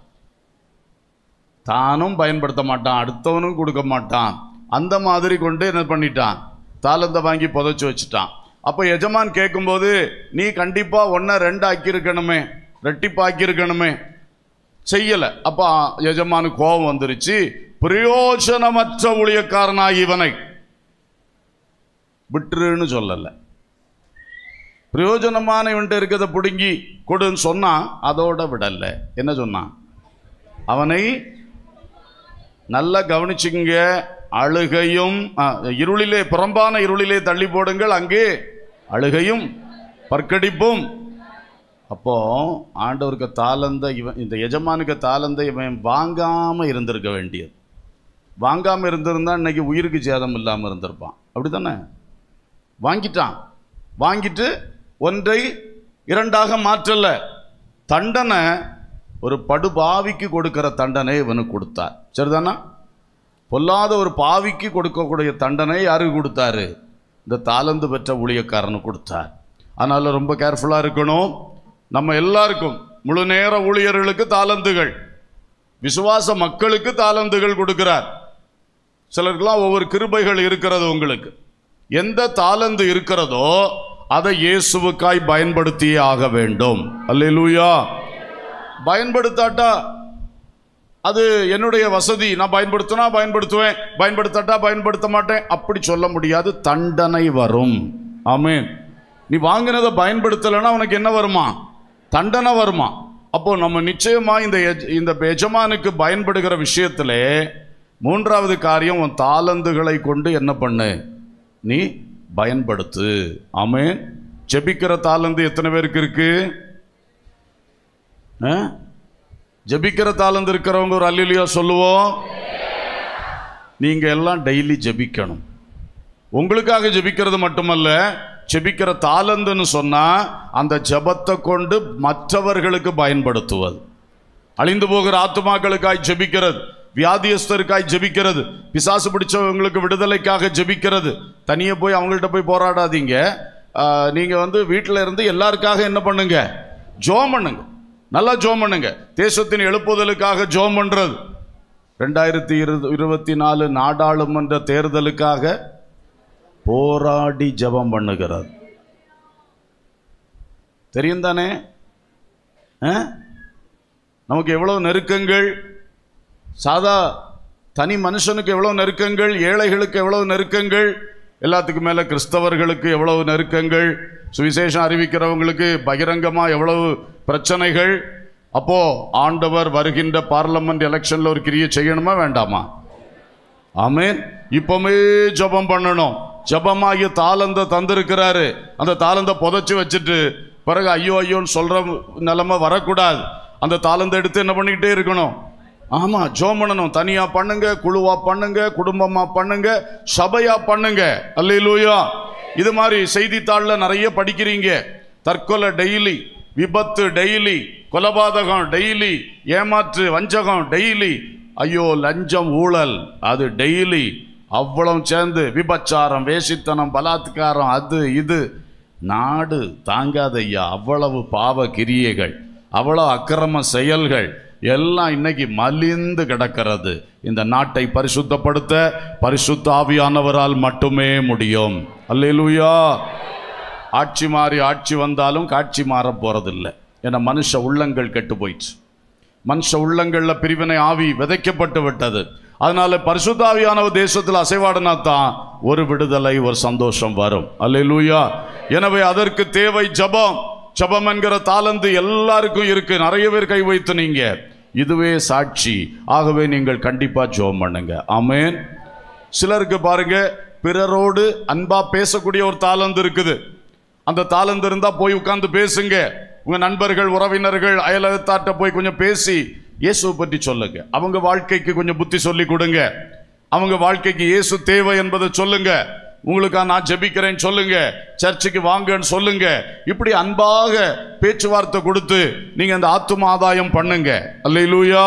தானும் பயன்படுத்த மாட்டான் அடுத்தவனும் கொடுக்க மாட்டான் அந்த மாதிரி கொண்டு என்ன பண்ணிட்டான் தாளந்தை வாங்கி புதைச்சு வச்சுட்டான் அப்போ எஜமான் கேட்கும்போது நீ கண்டிப்பா ஒன்றை ரெண்டு ஆக்கியிருக்கணுமே ரெட்டிப்பு ஆக்கியிருக்கணுமே செய்யலை அப்போ எஜமானு கோபம் வந்துருச்சு பிரயோஜனமற்ற ஊழியக்காரனாகி இவனை விட்டுருன்னு சொல்லலை பிரயோஜனமான இவன்ட்டு இருக்கிறத பிடுங்கி கொடுன்னு சொன்னான் அதோட விடல என்ன சொன்னான் அவனை நல்லா கவனிச்சுங்க அழுகையும் ஆ, இருளிலே புறம்பான இருளிலே தள்ளி போடுங்கள் அங்கே அழுகையும் பற்கடிப்பும் அப்போ ஆண்டவருக்கு தாளந்த இவன் இந்த எஜமானுக்கு தாளந்த இவன் வாங்காம இருந்திருக்க வேண்டியது வாங்காம இருந்திருந்தா இன்னைக்கு உயிருக்கு சேதம் இல்லாம இருந்திருப்பான் அப்படிதானே வாங்கிட்டான் வாங்கிட்டு ஒன்றை இரண்டாக மாற்றல தண்டனை ஒரு படுபாவிக்கு கொடுக்கிற தண்டனை இவனுக்கு கொடுத்தார் சரிதானா பொல்லாத ஒரு பாவிக்கு கொடுக்கக்கூடிய தண்டனை யாருக்கு கொடுத்தாரு இந்த தாளந்து பெற்ற ஊழியக்காரனுக்கு கொடுத்தார் அதனால ரொம்ப கேர்ஃபுல்லாக இருக்கணும் நம்ம எல்லாருக்கும் முழு நேர ஊழியர்களுக்கு தாளந்துகள் விசுவாச மக்களுக்கு தாளந்துகள் கொடுக்கிறார் சிலருக்கெல்லாம் ஒவ்வொரு கிருபைகள் இருக்கிறது உங்களுக்கு எந்த தாளந்து இருக்கிறதோ அதை இயேசுவுக்காய் பயன்படுத்தியே ஆக வேண்டும் அல்லேலூயா பயன்படுத்தாட்டா அது என்னுடைய வசதி நான் பயன்படுத்தினா பயன்படுத்துவேன் பயன்படுத்தாட்டா பயன்படுத்த மாட்டேன் அப்படி சொல்ல முடியாது தண்டனை வரும் ஆமென் நீ வாங்கினதை பயன்படுத்தலைன்னா உனக்கு என்ன வருமா தண்டனை வருமா அப்போ நம்ம நிச்சயமா இந்த எஜ- இந்த எஜமானுக்கு பயன்படுகிற விஷயத்திலே மூன்றாவது காரியம் உன் தாளந்துகளை கொண்டு என்ன பண்ணு நீ பயன்படுத்து ஆமென் ஜெபிக்கிற தாளந்து எத்தனை பேருக்கு இருக்கு ஆ? ஜெபிக்கிற தாளந்து இருக்கிறவங்க ஒரு அல்லிலியா சொல்லுவோம் நீங்க எல்லாம் டெய்லி ஜெபிக்கணும் உங்களுக்காக ஜெபிக்கிறது மட்டுமல்ல ஜெபிக்கிற தாளந்துன்னு சொன்னா அந்த ஜெபத்தை கொண்டு மற்றவர்களுக்கு பயன்படுத்துவது அழிந்து போகிற ஆத்துமாக்களுக்காய் ஜெபிக்கிறது வியாதியஸ்தருக்காய் ஜெபிக்கிறது பிசாசு பிடிச்சவங்களுக்கு விடுதலைக்காக ஜெபிக்கிறது தனியே போய் அவங்கள்ட்ட போய் போராடாதீங்க ஆஹ், நீங்க வந்து வீட்டில் இருந்து எல்லாருக்காக என்ன பண்ணுங்க ஜோம் பண்ணுங்க நல்லா ஜோம் பண்ணுங்க தேசத்தின் எழுப்புதலுக்காக ஜோம் பண்றது ரெண்டாயிரத்தி இரு இருபத்தி நாலு நாடாளுமன்ற தேர்தலுக்காக போராடி ஜெபம் பண்ணுகிறது தெரியும் தானே ஆ? நமக்கு எவ்வளவு நெருக்கங்கள் சாதா தனி மனுஷனுக்கு எவ்வளவு நெருக்கங்கள் ஏழைகளுக்கு எவ்வளவு நெருக்கங்கள் எல்லாத்துக்கும் மேல கிறிஸ்தவர்களுக்கு எவ்வளவு நெருக்கங்கள் சுவிசேஷம் அறிவிக்கிறவங்களுக்கு பகிரங்கமா எவ்வளவு பிரச்சனைகள் அப்போ ஆண்டவர் வருகின்ற பார்லமெண்ட் எலெக்ஷன்ல ஒரு கிரியை செய்யணுமா வேண்டாமா ஆமென் இப்பவுமே ஜெபம் பண்ணணும் ஜெபமாகிய தாளந்த தந்திருக்கிறாரு அந்த தாளந்த புதைச்சு வச்சுட்டு பிறகு ஐயோ ஐயோன்னு சொல்ற நிலைமை வரக்கூடாது அந்த தாளந்த எடுத்து என்ன பண்ணிக்கிட்டே இருக்கணும் ஆமா ஜோம் பண்ணணும் தனியா பண்ணுங்க குழுவா பண்ணுங்க குடும்பமா பண்ணுங்க சபையா பண்ணுங்க அல்லேலூயா இது மாதிரி செய்தித்தாளில் நிறைய படிக்கிறீங்க தற்கொலை டெய்லி விபத்து டெய்லி கொலபாதகம் டெய்லி ஏமாற்று வஞ்சகம் டெய்லி ஐயோ லஞ்சம் ஊழல் அது டெய்லி அவ்வளவு சேர்ந்து விபச்சாரம் வேசித்தனம் பலாத்காரம் அது இது நாடு தாங்காதையா அவ்வளவு பாவ கிரியைகள் அவ்வளவு அக்கிரம செயல்கள் எல்லாம் இன்னைக்கு மலிந்து கிடக்கிறது இந்த நாட்டை பரிசுத்தப்படுத்த பரிசுத்த ஆவியானவரால் மட்டுமே முடியும் அல்லேலூயா ஆட்சி மாறி ஆட்சி வந்தாலும் காட்சி மாற போறதில்லை ஏன்னா மனுஷ உள்ளங்கள் கெட்டு போயிடுச்சு மனுஷ உள்ளங்கள்ல பிரிவினை ஆவி விதைக்கப்பட்டு விட்டது அதனால பரிசுத்தாவியானவர் தேசத்தில் அசைவாடினா தான் ஒரு விடுதலை ஒரு சந்தோஷம் வரும் அல்லேலூயா எனவே அதற்கு தேவை ஜபம் ஜபம் என்கிற தாளந்து எல்லாருக்கும் இருக்கு நிறைய பேர் கை வைத்து நீங்க இதுவே சாட்சி ஆகவே நீங்கள் கண்டிப்பா ஜெபம் பண்ணுங்க ஆமென் சிலருக்கு பாருங்க பிறரோடு அன்பா பேசக்கூடிய ஒரு தாளந்து இருக்குது அந்த தாளந்து இருந்தா போய் உட்கார்ந்து பேசுங்க உங்க நண்பர்கள் உறவினர்கள் அயலகத்தாட்ட போய் கொஞ்சம் பேசி இயேசுவை பற்றி சொல்லுங்க அவங்க வாழ்க்கைக்கு கொஞ்சம் புத்தி சொல்லி கொடுங்க அவங்க வாழ்க்கைக்கு இயேசு தேவை என்பதை சொல்லுங்க உங்களுக்கா நான் ஜெபிக்கிறேன் சொல்லுங்க சர்ச்சுக்கு வாங்கன்னு சொல்லுங்க இப்படி அன்பாக பேச்சுவார்த்தை கொடுத்து நீங்க அந்த ஆத்தும ஆதாயம் பண்ணுங்க அல்லேலூயா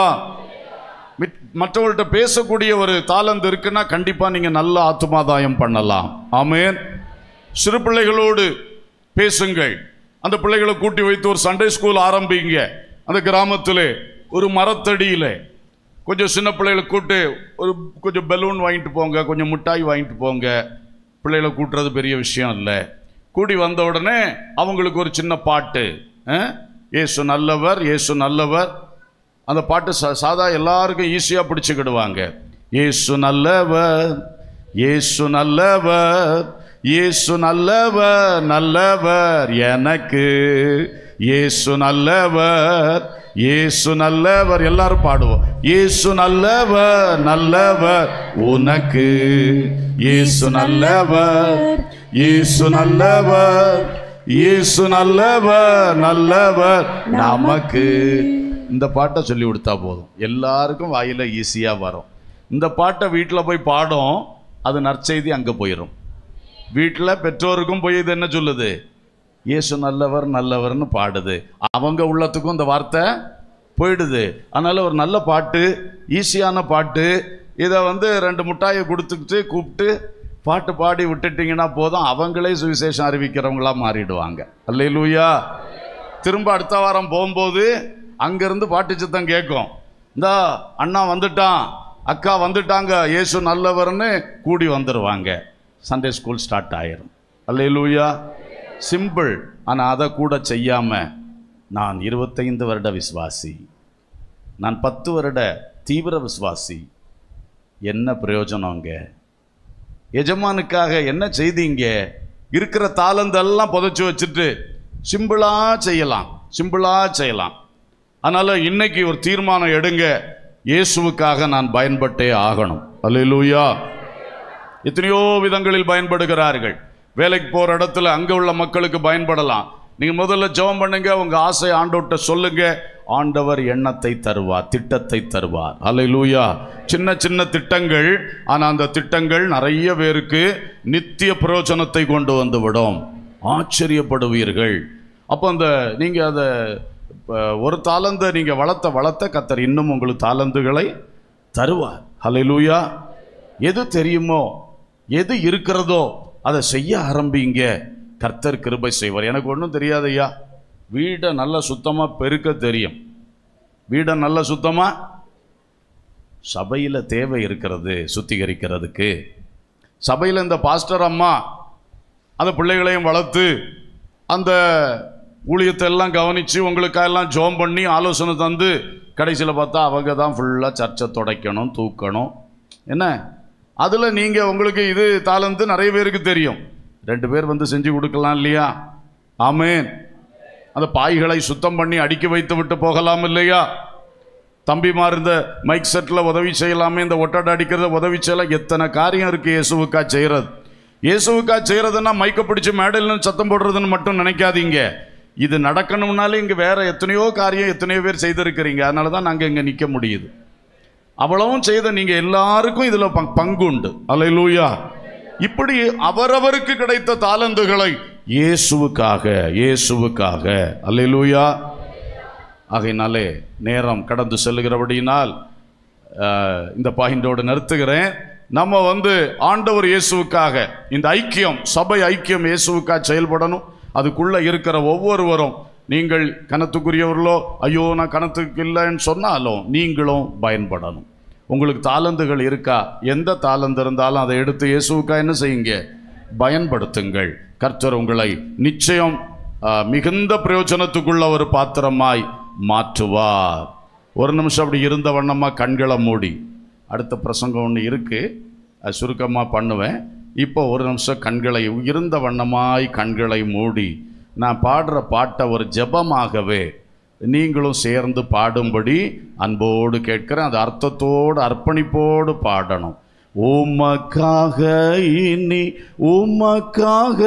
மித்- மற்றவர்கள்ட்ட பேசக்கூடிய ஒரு தாளந்து இருக்குன்னா கண்டிப்பா நீங்க நல்ல ஆத்துமாதாயம் பண்ணலாம் ஆமென் சிறு பிள்ளைகளோடு பேசுங்கள் அந்த பிள்ளைகளை கூட்டி வைத்து ஒரு சண்டே ஸ்கூல் ஆரம்பிங்க அந்த கிராமத்திலே ஒரு மரத்தடியில கொஞ்சம் சின்ன பிள்ளைகளை கூட்டு ஒரு கொஞ்சம் பலூன் வாங்கிட்டு போங்க கொஞ்சம் மிட்டாய் வாங்கிட்டு போங்க பிள்ளைகளை கூட்டுறது பெரிய விஷயம் இல்லை கூடி வந்த உடனே அவங்களுக்கு ஒரு சின்ன பாட்டு அஹ்? இயேசு நல்லவர் இயேசு நல்லவர் அந்த பாட்டு சா- சாதா எல்லாருக்கும் ஈஸியாக பிடிச்சிக்கிடுவாங்க இயேசு நல்லவர் இயேசு நல்லவர் இயேசு நல்லவர் நல்லவர் எனக்கு இயேசு நல்லவர் இயேசு நல்லவர் எல்லாரும் பாடுவோம் இயேசு நல்லவர் நல்லவர் உனக்கு இயேசு நல்லவர் இயேசு நல்லவர் இயேசு நல்லவர் நல்லவர் நமக்கு இந்த பாட்டை சொல்லி கொடுத்தா போதும் எல்லாருக்கும் வாயில ஈஸியா வரும் இந்த பாட்டை வீட்டில் போய் பாடும் அது நற்செய்தி அங்க போயிடும் வீட்டில் பெற்றோருக்கும் போய் இது என்ன சொல்லுது இயேசு நல்லவர் நல்லவர்னு பாடுது அவங்க உள்ளத்துக்கும் இந்த வார்த்தை போயிடுது அதனால ஒரு நல்ல பாட்டு ஈஸியான பாட்டு இதை வந்து ரெண்டு முட்டாயை கொடுத்துக்கிட்டு கூப்பிட்டு பாட்டு பாடி விட்டுட்டீங்கன்னா போதும் அவங்களே சுவிசேஷம் அறிவிக்கிறவங்களா மாறிடுவாங்க அல்லேலூயா திரும்ப அடுத்த வாரம் போகும்போது அங்கிருந்து பாட்டு சித்தம் கேட்கும் இந்த அண்ணா வந்துட்டான் அக்கா வந்துட்டாங்க இயேசு நல்லவர்னு கூடி வந்துடுவாங்க சண்டே ஸ்கூல் ஸ்டார்ட் ஆயிரும் அல்லேலூயா சிம்பிள் ஆனால் அதை கூட செய்யாம நான் இருபத்தைந்து வருட விசுவாசி நான் பத்து வருட தீவிர விசுவாசி என்ன பிரயோஜனங்க எஜமானுக்காக என்ன செய்தீங்க இருக்கிற தாளந்தெல்லாம் புதைச்சி வச்சுட்டு சிம்பிளா செய்யலாம் சிம்பிளா செய்யலாம் அதனால இன்னைக்கு ஒரு தீர்மானம் எடுங்க இயேசுவுக்காக நான் பயன்பட்டே ஆகணும் அல்லேலூயா எத்தனையோ விதங்களில் பயன்படுகிறார்கள் வேலைக்கு போற இடத்துல அங்க உள்ள மக்களுக்கு பயன்படலாம் நீங்க முதல்ல ஜெபம் பண்ணுங்க உங்க ஆசை ஆண்டவர்கிட்ட சொல்லுங்க ஆண்டவர் எண்ணத்தை தருவார் திட்டத்தை தருவார் அல்லேலூயா சின்ன சின்ன திட்டங்கள் ஆனா அந்த திட்டங்கள் நிறைய பேருக்கு நித்திய பிரயோஜனத்தை கொண்டு வந்து விடும் ஆச்சரியப்படுவீர்கள் அப்போ அந்த நீங்கள் அதை அஹ், ஒரு தாளந்தை நீங்கள் வளர்த்த வளர்த்த கத்தர் இன்னும் உங்களுக்கு தாளந்துகளை தருவார் ஹalleluya எது தெரியுமோ எது இருக்கிறதோ அதை செய்ய ஆரம்பிங்க கர்த்தர் கிருபை செய்வார் எனக்கு ஒன்றும் தெரியாதையா வீடை நல்லா சுத்தமாக பெருக்க தெரியும் வீடை நல்லா சுத்தமாக சபையில் தேவை இருக்கிறது சுத்திகரிக்கிறதுக்கு சபையில் இந்த பாஸ்டர் அம்மா அந்த பிள்ளைகளையும் வளர்த்து அந்த ஊழியத்தை எல்லாம் கவனித்து உங்களுக்கெல்லாம் ஜோம் பண்ணி ஆலோசனை தந்து கடைசியில் பார்த்தா அவங்க தான் ஃபுல்லாக சர்ச்சை துடைக்கணும் தூக்கணும் என்ன அதில் நீங்கள் உங்களுக்கு இது தாளந்து நிறைய பேருக்கு தெரியும் ரெண்டு பேர் வந்து செஞ்சு கொடுக்கலாம் இல்லையா ஆமேன் அந்த பாய்களை சுத்தம் பண்ணி அடுக்கி வைத்து விட்டு போகலாம் இல்லையா தம்பிமார் இந்த மைக் செட்டில் உதவி செய்யலாமே இந்த ஒட்டடை அடிக்கிறத உதவி செய்யலாம் எத்தனை காரியம் இருக்குது இயேசுவுக்கா செய்கிறது இயேசுவுக்கா செய்கிறதுன்னா மைக்கை பிடிச்சி மேடையில் சத்தம் போடுறதுன்னு மட்டும் நினைக்காதீங்க இது நடக்கணும்னாலே இங்கே வேற எத்தனையோ காரியம் எத்தனையோ பேர் செய்திருக்கிறீங்க அதனால தான் நாங்கள் இங்கே நிற்க முடியுது அவ்வளவும் செய்த நீங்கள் எல்லாருக்கும் இதில் பங்கு உண்டு அல்லேலூயா இப்படி அவரவருக்கு கிடைத்த தாளந்துகளை இயேசுவுக்காக இயேசுவுக்காக அல்லேலூயா ஆகையினாலே நேரம் கடந்து செல்லுகிறபடியினால் அஹ், இந்த பாயிண்டோடு நிறுத்துகிறேன் நம்ம வந்து ஆண்டவர் இயேசுவுக்காக இந்த ஐக்கியம் சபை ஐக்கியம் இயேசுவுக்காக செயல்படணும் அதுக்குள்ளே இருக்கிற ஒவ்வொருவரும் நீங்கள் கணத்துக்குரியவர்களோ ஐயோ நான் கணத்துக்கு இல்லைன்னு சொன்னாலும் நீங்களும் பயன்படணும் உங்களுக்கு தாளந்துகள் இருக்கா எந்த தாளந்து இருந்தாலும் அதை எடுத்து இயேசுவுக்கா என்ன செய்யுங்க பயன்படுத்துங்கள் கர்த்தர் உங்களை நிச்சயம் ஆ, மிகுந்த பிரயோஜனத்துக்குள்ள ஒரு பாத்திரமாய் மாற்றுவார் ஒரு நிமிஷம் அப்படி இருந்த வண்ணமாக கண்களை மூடி அடுத்த பிரசங்கம் ஒன்று இருக்குது அது சுருக்கமாக பண்ணுவேன் இப்போ ஒரு நிமிஷம் கண்களை இருந்த வண்ணமாய் கண்களை மூடி நான் பாடுற பாட்டை ஒரு ஜெபமாகவே நீங்களும் சேர்ந்து பாடும்படி அன்போடு கேட்கிறேன் அது அர்த்தத்தோடு அர்ப்பணிப்போடு பாடணும் உமக்காக இனி உமக்காக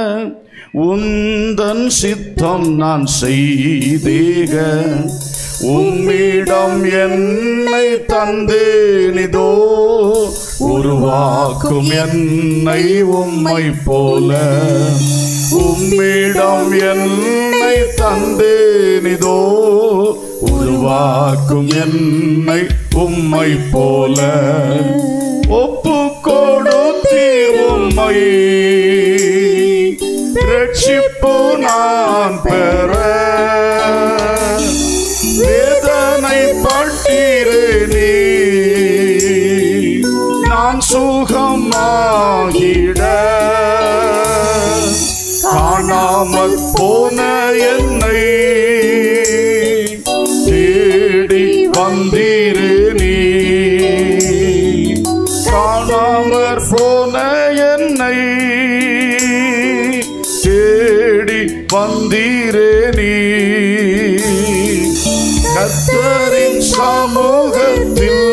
உந்தன் சித்தம் நான் செய்தேக உம்மிடம் என்னை தந்தேனிதோ உருவாக்கும் என்னை உம்மை போல உம்மிடம் என்னை தந்தேனிதோ உருவாக்கும் என்னை உம்மை போல ஒப்பு கொடுத்தீர் உம்மை ரட்சிப்பு நான் பெற வேதனை பட்டீரே நீ நான் சுகமாகிட காணாமல் போன என்னை தேடி வந்தீரே நீ காணாமற் போன என்னை தேடி வந்தீரே நீ கத்தரின் சமூகத்தில்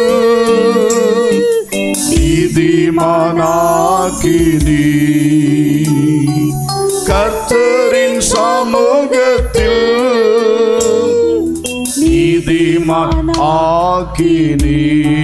நீதிமானாக்கி நீ கர்த்தரின் சமூகத்தில் நீதிமான் ஆக்கி நீ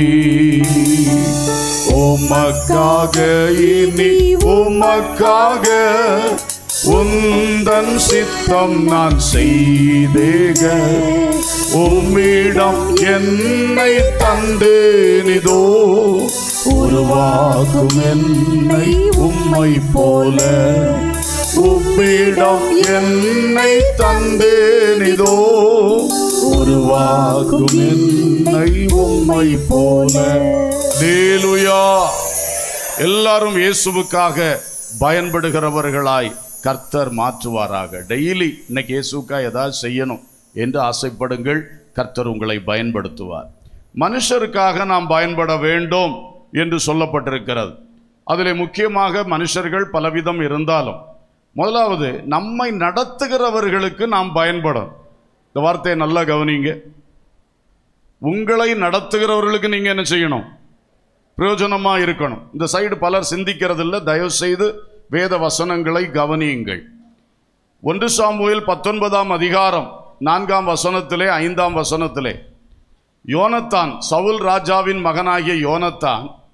உமக்காக இனி உமக்காக உந்தன் சித்தம் நான் செய்தேக உம்மிடம் என்னை தந்தேனிதோ உருவாக்கும் என்னை உம்மை போல உம்மிடம் என்னை தந்தேனிதோ உருவாக்கும் என்னை உம்மை போல லேலுயா எல்லாரும் இயேசுவுக்காக பயன்படுகிறவர்களாய் கர்த்தர் மாற்றுவாராக டெய்லி இன்னைக்கு இயேசுக்கா ஏதாவது செய்யணும் என்று ஆசைப்படுங்கள் கர்த்தர் உங்களை பயன்படுத்துவார் மனுஷருக்காக நாம் பயன்பட வேண்டும் என்று சொல்லப்பட்டிருக்கிறது அதிலே முக்கியமாக மனுஷர்கள் பலவிதம் இருந்தாலும் முதலாவது நம்மை நடத்துகிறவர்களுக்கு நாம் பயன்படும் இந்த வார்த்தையை நல்லா கவனிங்க உங்களை நடத்துகிறவர்களுக்கு நீங்கள் என்ன செய்யணும் பிரயோஜனமாக இருக்கணும் இந்த சைடு பலர் சிந்திக்கிறதில்ல தயவு செய்து வேத வசனங்களை கவனியுங்கள் ஒன்று சாமுவேல் பத்தொன்பதாம் அதிகாரம் நான்காம் வசனத்திலே ஐந்தாம் வசனத்திலே யோனத்தான் சவுல் ராஜாவின் மகனாகிய யோனத்தான்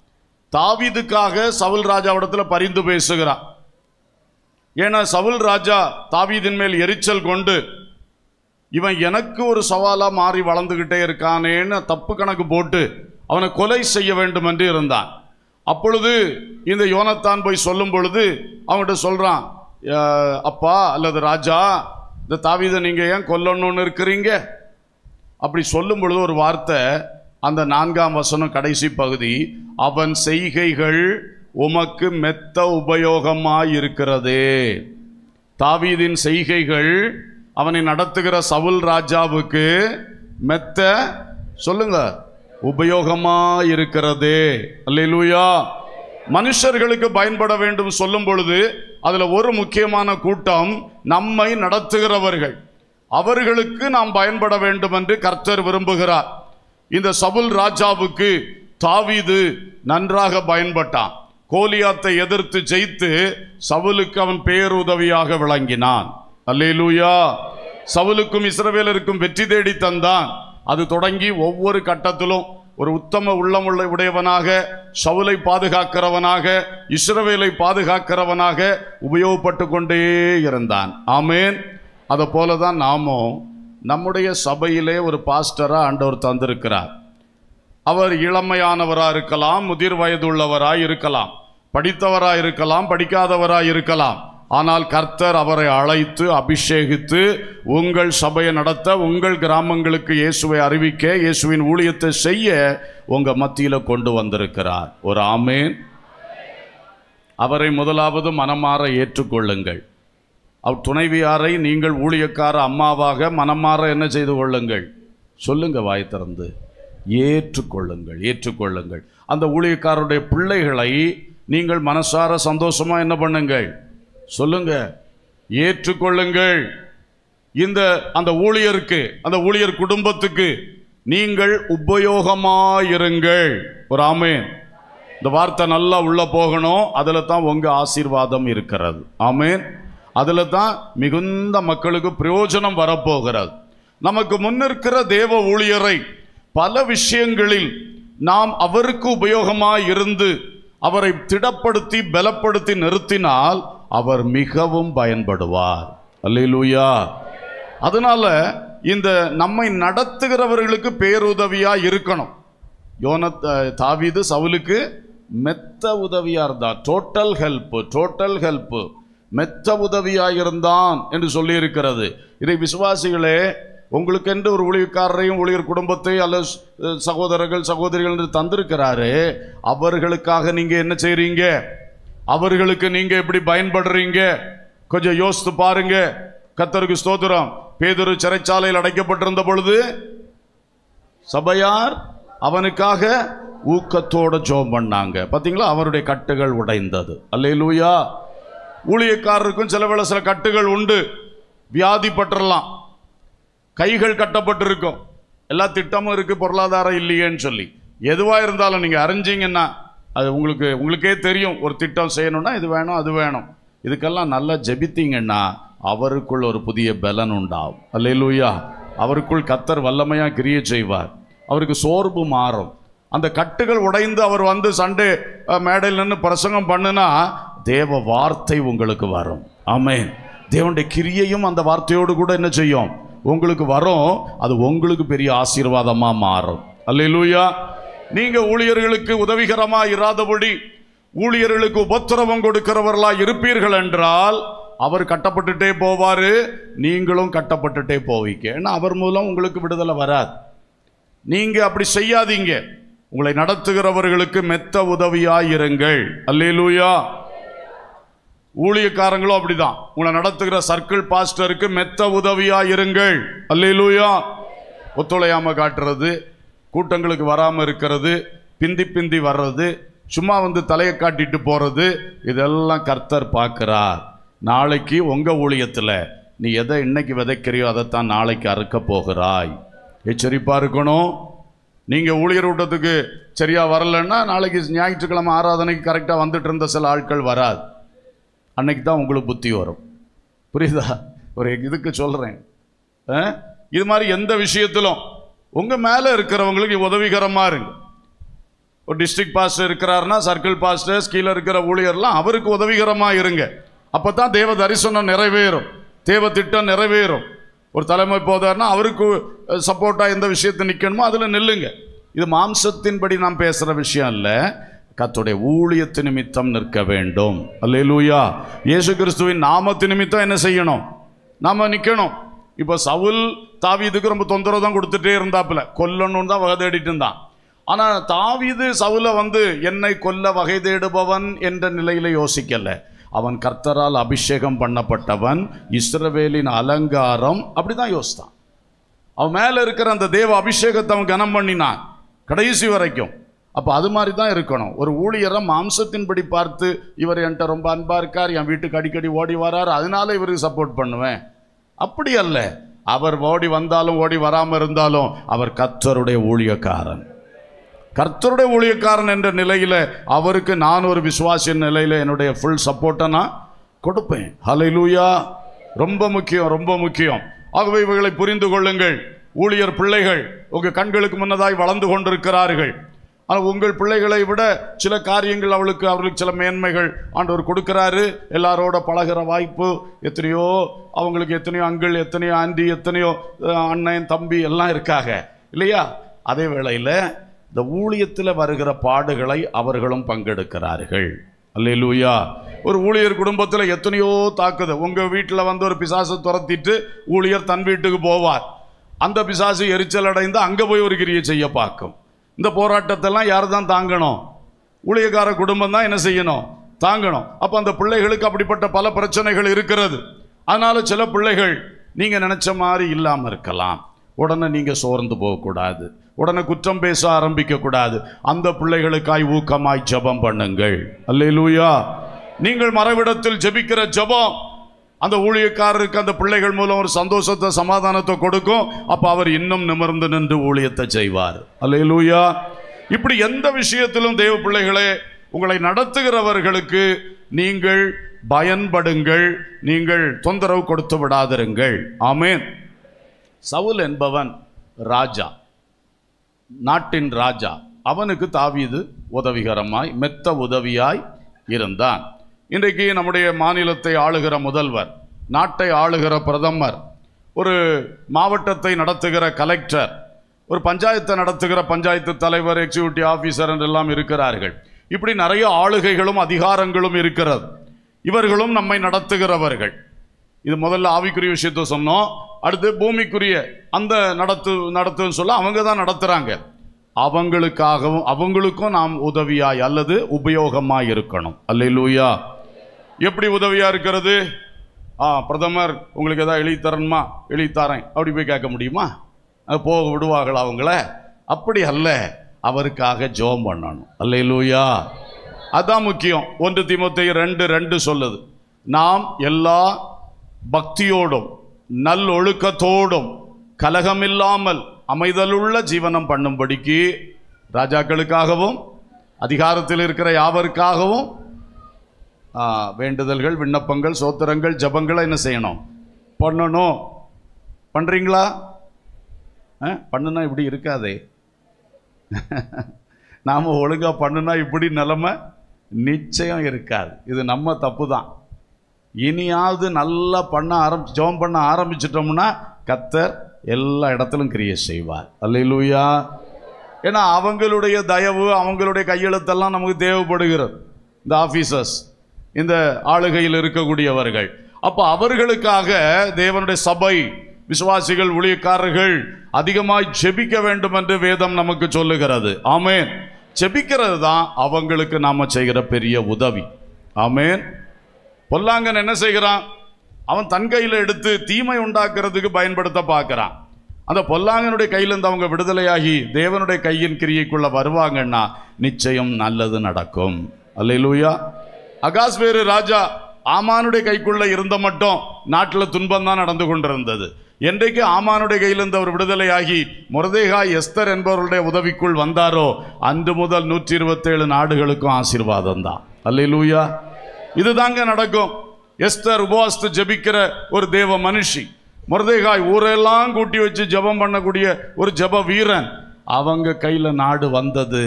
தாவீதுக்காக சவுல் ராஜாவிடத்துல பரிந்து பேசுகிறான் ஏன்னா சவுல் ராஜா தாவீதின் மேல் எரிச்சல் கொண்டு இவன் எனக்கு ஒரு சவாலா மாறி வளர்ந்துகிட்டே இருக்கானேன்னு தப்பு கணக்கு போட்டு அவனை கொலை செய்ய வேண்டும் என்று இருந்தான் அப்பொழுது இந்த யோனத்தான் போய் சொல்லும் பொழுது அவன்கிட்ட சொல்றான் "அஹ், அப்பா அல்லது ராஜா இந்த தாவீதை நீங்க ஏன் கொல்லணும்னு இருக்கிறீங்க அப்படி சொல்லும் பொழுது ஒரு வார்த்தை அந்த நான்காம் வசனம் கடைசி பகுதி அவன் செய்கைகள் உமக்கு மெத்த உபயோகமாயிருக்கிறதே தாவீதின் செய்கைகள் அவனை நடத்துகிற சவுல் ராஜாவுக்கு மெத்த சொல்லுங்க உபயோகமா இருக்கிறதே அல்லேலூயா மனுஷர்களுக்கு பயன்பட வேண்டும் சொல்லும் பொழுது அதுல ஒரு முக்கியமான கூட்டம் நம்மை நடத்துகிறவர்கள் அவர்களுக்கு நாம் பயன்பட வேண்டும் என்று கர்த்தர் விரும்புகிறார் இந்த சவுல் ராஜாவுக்கு தாவீது நன்றாக பயன்பட்டான் கோலியாத்தை எதிர்த்து ஜெயித்து சவுலுக்கு அவன் பேருதவியாக விளங்கினான் அல்லேலூயா சவுலுக்கும் இஸ்ரவேலருக்கும் வெற்றி தேடி தந்தான் அது தொடங்கி ஒவ்வொரு கட்டத்திலும் ஒரு உத்தம உள்ளமுள்ள உடையவனாக சவுலை பாதுகாக்கிறவனாக இஸ்ரவேலை பாதுகாக்கிறவனாக உபயோகப்பட்டு கொண்டே இருந்தான் ஆமேன் அதை போல தான் நாமும் நம்முடைய சபையிலே ஒரு பாஸ்டரா ஆண்டவர் தந்திருக்கிறார் அவர் இளமையானவராக இருக்கலாம் முதிர் வயதுள்ளவராய் இருக்கலாம் படித்தவராய் இருக்கலாம் படிக்காதவராய் இருக்கலாம் ஆனால் கர்த்தர் அவரை அழைத்து அபிஷேகித்து உங்கள் சபையை நடத்த உங்கள் கிராமங்களுக்கு இயேசுவை அறிவிக்க இயேசுவின் ஊழியத்தை செய்ய உங்க மத்தியில கொண்டு வந்திருக்கிறார் ஒரு ஆமேன் அவரை முதலாவது மனமாற ஏற்றுக்கொள்ளுங்கள் அவர் துணைவியாரை நீங்கள் ஊழியக்கார அம்மாவாக மனமாற என்ன செய்து கொள்ளுங்கள் சொல்லுங்க வாய் திறந்து ஏற்றுக்கொள்ளுங்கள் ஏற்றுக்கொள்ளுங்கள் அந்த ஊழியக்காரருடைய பிள்ளைகளை நீங்கள் மனசார சந்தோஷமா என்ன பண்ணுங்கள் சொல்லுங்க ஏற்றுக்கொள்ளுங்கள் இந்த அந்த ஊழியருக்கு அந்த ஊழியர் குடும்பத்துக்கு நீங்கள் உபயோகமாயிருங்கள் ஒரு ஆமேன் இந்த வார்த்தை நல்லா உள்ள போகணும் அதில் தான் உங்க ஆசீர்வாதம் இருக்கிறது ஆமேன் அதில் தான் மிகுந்த மக்களுக்கு பிரயோஜனம் வரப்போகிறது நமக்கு முன்னிருக்கிற தேவ ஊழியரை பல விஷயங்களில் நாம் அவருக்கு உபயோகமாய் இருந்து அவரை திடப்படுத்தி பலப்படுத்தி நிறுத்தினால் அவர் மிகவும் பயன்படுவார் அல்லேலூயா அதனால இந்த நம்மை நடத்துகிறவர்களுக்கு பேருதவியா இருக்கணும் யோன தாவீது சவுலுக்கு மெத்த உதவியா இருந்தான் டோட்டல் ஹெல்ப் டோட்டல் ஹெல்ப் மெத்த உதவியா இருந்தான் என்று சொல்லி இருக்கிறது இதை விசுவாசிகளே உங்களுக்கென்று ஒரு ஊழியக்காரரையும் ஊழியர் குடும்பத்தை அல்லது ஸ்- சகோதரர்கள் சகோதரிகள் என்று தந்திருக்கிறாரு அவர்களுக்காக நீங்க என்ன செய்றீங்க அவர்களுக்கு நீங்க எப்படி பயன்படுறீங்க கொஞ்சம் யோசித்து பாருங்க கத்தருக்கு ஸ்தோத்திரம் பேதுரு சிறைச்சாலையில் அடைக்கப்பட்டிருந்த பொழுது சபையார் அவனுக்காக ஊக்கத்தோட ஜோம் பண்ணாங்க பாத்தீங்களா அவருடைய கட்டுகள் உடைந்தது அல்லேலூயா ஊழியக்காரருக்கும் சில வேளை சில கட்டுகள் உண்டு வியாதிப்பட்டுறலாம் கைகள் கட்டப்பட்டிருக்கும் எல்லா திட்டமும் இருக்கு பொருளாதாரம் இல்லையேன்னு சொல்லி எதுவா இருந்தாலும் நீங்க அறிஞ்சீங்கன்னா அது உங்களுக்கு உங்களுக்கே தெரியும் ஒரு திட்டம் செய்யணும்னா இது வேணும் அது வேணும் இதுக்கெல்லாம் நல்லா ஜெபித்தீங்கன்னா அவருக்குள் ஒரு புதிய பலன் உண்டாகும் அல்லேலூயா அவருக்குள் கத்தர் வல்லமையா கிரியை செய்வார் அவருக்கு சோர்வு மாறும் அந்த கட்டுகள் உடைந்து அவர் வந்து சண்டே அஹ், மேடையில் நின்று பிரசங்கம் பண்ணுனா தேவ வார்த்தை உங்களுக்கு வரும் ஆமென் தேவனுடைய கிரியையும் அந்த வார்த்தையோடு கூட என்ன செய்யும் உங்களுக்கு வரும் அது உங்களுக்கு பெரிய ஆசீர்வாதமா மாறும் அல்லேலூயா நீங்க ஊழியர்களுக்கு உதவிகரமா இராதபடி ஊழியர்களுக்கு உபத்திரவம் கொடுக்கிறவர்களா இருப்பீர்கள் என்றால் அவர் கட்டப்பட்டுட்டே போவாரு நீங்களும் கட்டப்பட்டுட்டே போவீங்க ஏன்னா அவர் மூலம் உங்களுக்கு விடுதலை வராது நீங்க அப்படி செய்யாதீங்க உங்களை நடத்துகிறவர்களுக்கு மெத்த உதவியாயிருங்கள் அல்லேலூயா ஊழியக்காரங்களும் அப்படிதான் உங்களை நடத்துகிற சர்க்கிள் பாஸ்டருக்கு மெத்த உதவியாயிருங்கள் அல்லேலூயா ஒத்துழையாம காட்டுறது கூட்டங்களுக்கு வராம இருக்கிறது பிந்தி பிந்தி வர்றது சும்மா வந்து தலையை காட்டிட்டு போறது இதெல்லாம் கர்த்தர் பார்க்கிறார் நாளைக்கு உங்க ஊழியத்துல நீ எதை இன்னைக்கு விதைக்கிறியோ அதைத்தான் நாளைக்கு அறுக்க போகிறாய் எச்சரிப்பா இருக்கணும் நீங்க ஊழியர் கூட்டத்துக்கு சரியா வரலன்னா நாளைக்கு ஞாயிற்றுக்கிழமை ஆராதனைக்கு கரெக்டா வந்துட்டு இருந்த சில ஆட்கள் வராது அன்னைக்கு தான் உங்களுக்கு புத்தி வரும் புரியுதா ஒரு இதுக்கு சொல்றேன் ஆ? இது மாதிரி எந்த விஷயத்திலும் உங்க மேல இருக்கிறவங்களுக்கு உதவிகரமா இருங்க ஒரு டிஸ்ட்ரிக்ட் பாஸ்டர் இருக்கிறாருன்னா சர்க்கிள் பாஸ்டர்ஸ் கீழே இருக்கிற ஊழியர்லாம் அவருக்கு உதவிகரமாக இருங்க அப்போ தான் தேவ தரிசனம் நிறைவேறும் தேவ திட்டம் நிறைவேறும் ஒரு தலைமை போதார்னா அவருக்கு சப்போர்ட்டாக எந்த விஷயத்தை நிற்கணுமோ அதில் நில்லுங்க இது மாம்சத்தின்படி நாம் பேசுகிற விஷயம் இல்லை கர்த்தருடைய ஊழியத்து நிமித்தம் நிற்க வேண்டும் அல்லேலூயா இயேசு கிறிஸ்துவின் நாமத்து நிமித்தம் என்ன செய்யணும் நாம நிற்கணும் இப்போ சவுல் தாவீதுக்கு ரொம்ப தொந்தரவு தான் கொடுத்துட்டே இருந்தாப்புல கொல்லணும்னு தான் வகை தேடிட்டு இருந்தான் ஆனால் தாவீது சவுல வந்து என்னை கொல்ல வகை தேடுபவன் என்ற நிலையில யோசிக்கல அவன் கர்த்தரால் அபிஷேகம் பண்ணப்பட்டவன் இஸ்ரவேலின் அலங்காரம் அப்படிதான் யோசித்தான் அவன் மேல இருக்கிற அந்த தேவ அபிஷேகத்தை அவன் கனம் பண்ணினான் கடைசி வரைக்கும் அப்போ அது மாதிரி தான் இருக்கணும் ஒரு ஊழியரை மாம்சத்தின்படி பார்த்து இவர் என்கிட்ட ரொம்ப அன்பா இருக்கார் என் வீட்டுக்கு அடிக்கடி ஓடி வரார் அதனால இவருக்கு சப்போர்ட் பண்ணுவேன் அப்படி அல்ல அவர் ஓடி வந்தாலும் ஓடி வராம இருந்தாலும் அவர் கர்த்தருடைய ஊழியக்காரன் கர்த்தருடைய ஊழியக்காரன் என்ற நிலையில அவருக்கு நான் ஒரு விசுவாசியின் நிலையில என்னுடைய ஃபுல் சப்போர்ட்டை நான் கொடுப்பேன் ஹalleluya ரொம்ப முக்கியம் ரொம்ப முக்கியம் ஆகவே இவைகளை புரிந்து கொள்ளுங்கள் ஊழியர் பிள்ளைகள் உங்க கண்களுக்கு முன்னதாய் வளர்ந்து கொண்டிருக்கிறார்கள் ஆனால் உங்கள் பிள்ளைகளை விட சில காரியங்கள் அவளுக்கு அவர்களுக்கு சில மேன்மைகள் ஆண்டவர் கொடுக்கிறாரு எல்லாரோட பழகுற வாய்ப்பு எத்தனையோ அவங்களுக்கு எத்தனையோ அங்கிள் எத்தனையோ ஆண்டி எத்தனையோ அஹ், அண்ணன் தம்பி எல்லாம் இருக்காங்க இல்லையா அதே வேளையில் இந்த ஊழியத்தில் வருகிற பாடுகளை அவர்களும் பங்கெடுக்கிறார்கள் அல்லேலூயா ஒரு ஊழியர் குடும்பத்தில் எத்தனையோ தாக்குது உங்க வீட்டில் வந்து ஒரு பிசாசை துரத்திட்டு ஊழியர் தன் வீட்டுக்கு போவார் அந்த பிசாசு எரிச்சல் அடைந்து அங்கே போய் ஒரு கிரியை செய்ய பார்க்கும் இந்த போராட்டத்தெல்லாம் யார் தான் தாங்கணும் ஊழியக்கார குடும்பம் தான் என்ன செய்யணும் தாங்கணும் அப்போ அந்த பிள்ளைகளுக்கு அப்படிப்பட்ட பல பிரச்சனைகள் இருக்கிறது அதனால சில பிள்ளைகள் நீங்க நினைச்ச மாதிரி இல்லாம இருக்கலாம் உடனே நீங்க சோர்ந்து போகக்கூடாது உடனே குற்றம் பேச ஆரம்பிக்க கூடாது அந்த பிள்ளைகளுக்காய் ஊக்கமாய் ஜெபம் பண்ணுங்கள் அல்லேலூயா நீங்கள் மறைவிடத்தில் ஜெபிக்கிற ஜெபம் அந்த ஊழியக்காரருக்கு அந்த பிள்ளைகள் மூலம் ஒரு சந்தோஷத்தை சமாதானத்தை கொடுக்கும் அப்ப அவர் இன்னும் நிமிர்ந்து நின்று ஊழியத்தை செய்வார் அல்லேலூயா இப்படி எந்த விஷயத்திலும் தேவ பிள்ளைகளே உங்களை நடத்துகிறவர்களுக்கு நீங்கள் பயன்படுங்கள் நீங்கள் தொந்தரவு கொடுத்து விடாதிருங்கள் ஆமென் சவுல் என்பவன் ராஜா நாட்டின் ராஜா அவனுக்கு தாவீது உதவிகரமாய் மெத்த உதவியாய் இருந்தான் இன்றைக்கு நம்முடைய மாநிலத்தை ஆளுகிற முதல்வர் நாட்டை ஆளுகிற பிரதமர் ஒரு மாவட்டத்தை நடத்துகிற கலெக்டர் ஒரு பஞ்சாயத்தை நடத்துகிற பஞ்சாயத்து தலைவர் எக்ஸிக்யூட்டிவ் ஆஃபீஸர் என்றெல்லாம் இருக்கிறார்கள் இப்படி நிறைய ஆளுகைகளும் அதிகாரங்களும் இருக்கிறது இவர்களும் நம்மை நடத்துகிறவர்கள் இது முதல்ல ஆவிக்குரிய விஷயத்தை சொன்னோம் அடுத்து பூமிக்குரிய அந்த நடத்து நடத்துன்னு சொல்ல அவங்க தான் நடத்துறாங்க அவங்களுக்காகவும் அவங்களுக்கும் நாம் உதவியாய் அல்லது உபயோகமாய் இருக்கணும் அல்லேலூயா எப்படி உதவியா இருக்கிறது ஆ பிரதமர் உங்களுக்கு ஏதாவது எழுதி தரணுமா எழுதி தரேன் அப்படி போய் கேட்க முடியுமா அது போக விடுவார்கள் அவங்கள அப்படி அல்ல அவருக்காக ஜெபம் பண்ணணும் அல்லேலூயா அதான் முக்கியம் ஒன்று தீமோத்தேயு ரெண்டு ரெண்டு சொல்லுது நாம் எல்லா பக்தியோடும் நல்லொழுக்கத்தோடும் கலகமில்லாமல் அமைதலுள்ள ஜீவனம் பண்ணும்படிக்கு ராஜாக்களுக்காகவும் அதிகாரத்தில் இருக்கிற யாவருக்காகவும் ஆ, வேண்டுதல்கள் விண்ணப்பங்கள் சோத்திரங்கள் ஜபங்களை என்ன செய்யணும் பண்ணணும் பண்றீங்களா ஆ, பண்ணுனா இப்படி இருக்காதே நாம் ஒழுங்காக பண்ணுனா இப்படி நிலைமை நிச்சயம் இருக்காது இது நம்ம தப்பு தான் இனியாவது நல்லா பண்ண ஆரம்பி ஜெபம் பண்ண ஆரம்பிச்சிட்டோம்னா கத்தர் எல்லா இடத்திலும் கிரியை செய்வார் அல்லேலூயா ஏன்னா அவங்களுடைய தயவு அவங்களுடைய கையெழுத்தெல்லாம் நமக்கு தேவைப்படுகிறது இந்த ஆஃபீஸர்ஸ் இந்த ஆளுகையில் இருக்கக்கூடியவர்கள் அப்போ அவர்களுக்காக தேவனுடைய சபை விசுவாசிகள் ஊழியக்காரர்கள் அதிகமாய் ஜெபிக்க வேண்டும் என்று வேதம் நமக்கு சொல்லுகிறது ஆமென் ஜெபிக்கிறது தான் அவங்களுக்கு நாம செய்கிற பெரிய உதவி ஆமென் பொல்லாங்கன் என்ன செய்கிறான் அவன் தன் கையில் எடுத்து தீமை உண்டாக்குறதுக்கு பயன்படுத்த பார்க்கறான் அந்த பொல்லாங்கனுடைய கையிலிருந்து அவங்க விடுதலையாகி தேவனுடைய கையின் கிரியைக்குள்ள வருவாங்கன்னா நிச்சயம் நல்லது நடக்கும் அல்லேலூயா அகாஸ் வேறு ராஜா ஆமானுடைய கைக்குள்ள இருந்த மட்டும் நாட்டில் துன்பம் தான் நடந்து கொண்டிருந்தது என்றைக்கு ஆமானுடைய கையிலிருந்து அவர் விடுதலையாகி முரதேகாய் எஸ்தர் என்பவருடைய உதவிக்குள் வந்தாரோ அன்று முதல் நூற்றி இருபத்தேழு நாடுகளுக்கும் ஆசீர்வாதம் தான் அல்லேலூயா இதுதாங்க நடக்கும் எஸ்தர் உபவாசத்து ஜெபிக்கிற ஒரு தேவ மனுஷி முரதேகாய் ஊரெல்லாம் கூட்டி வச்சு ஜெபம் பண்ணக்கூடிய ஒரு ஜெப வீரன் அவங்க கையில நாடு வந்தது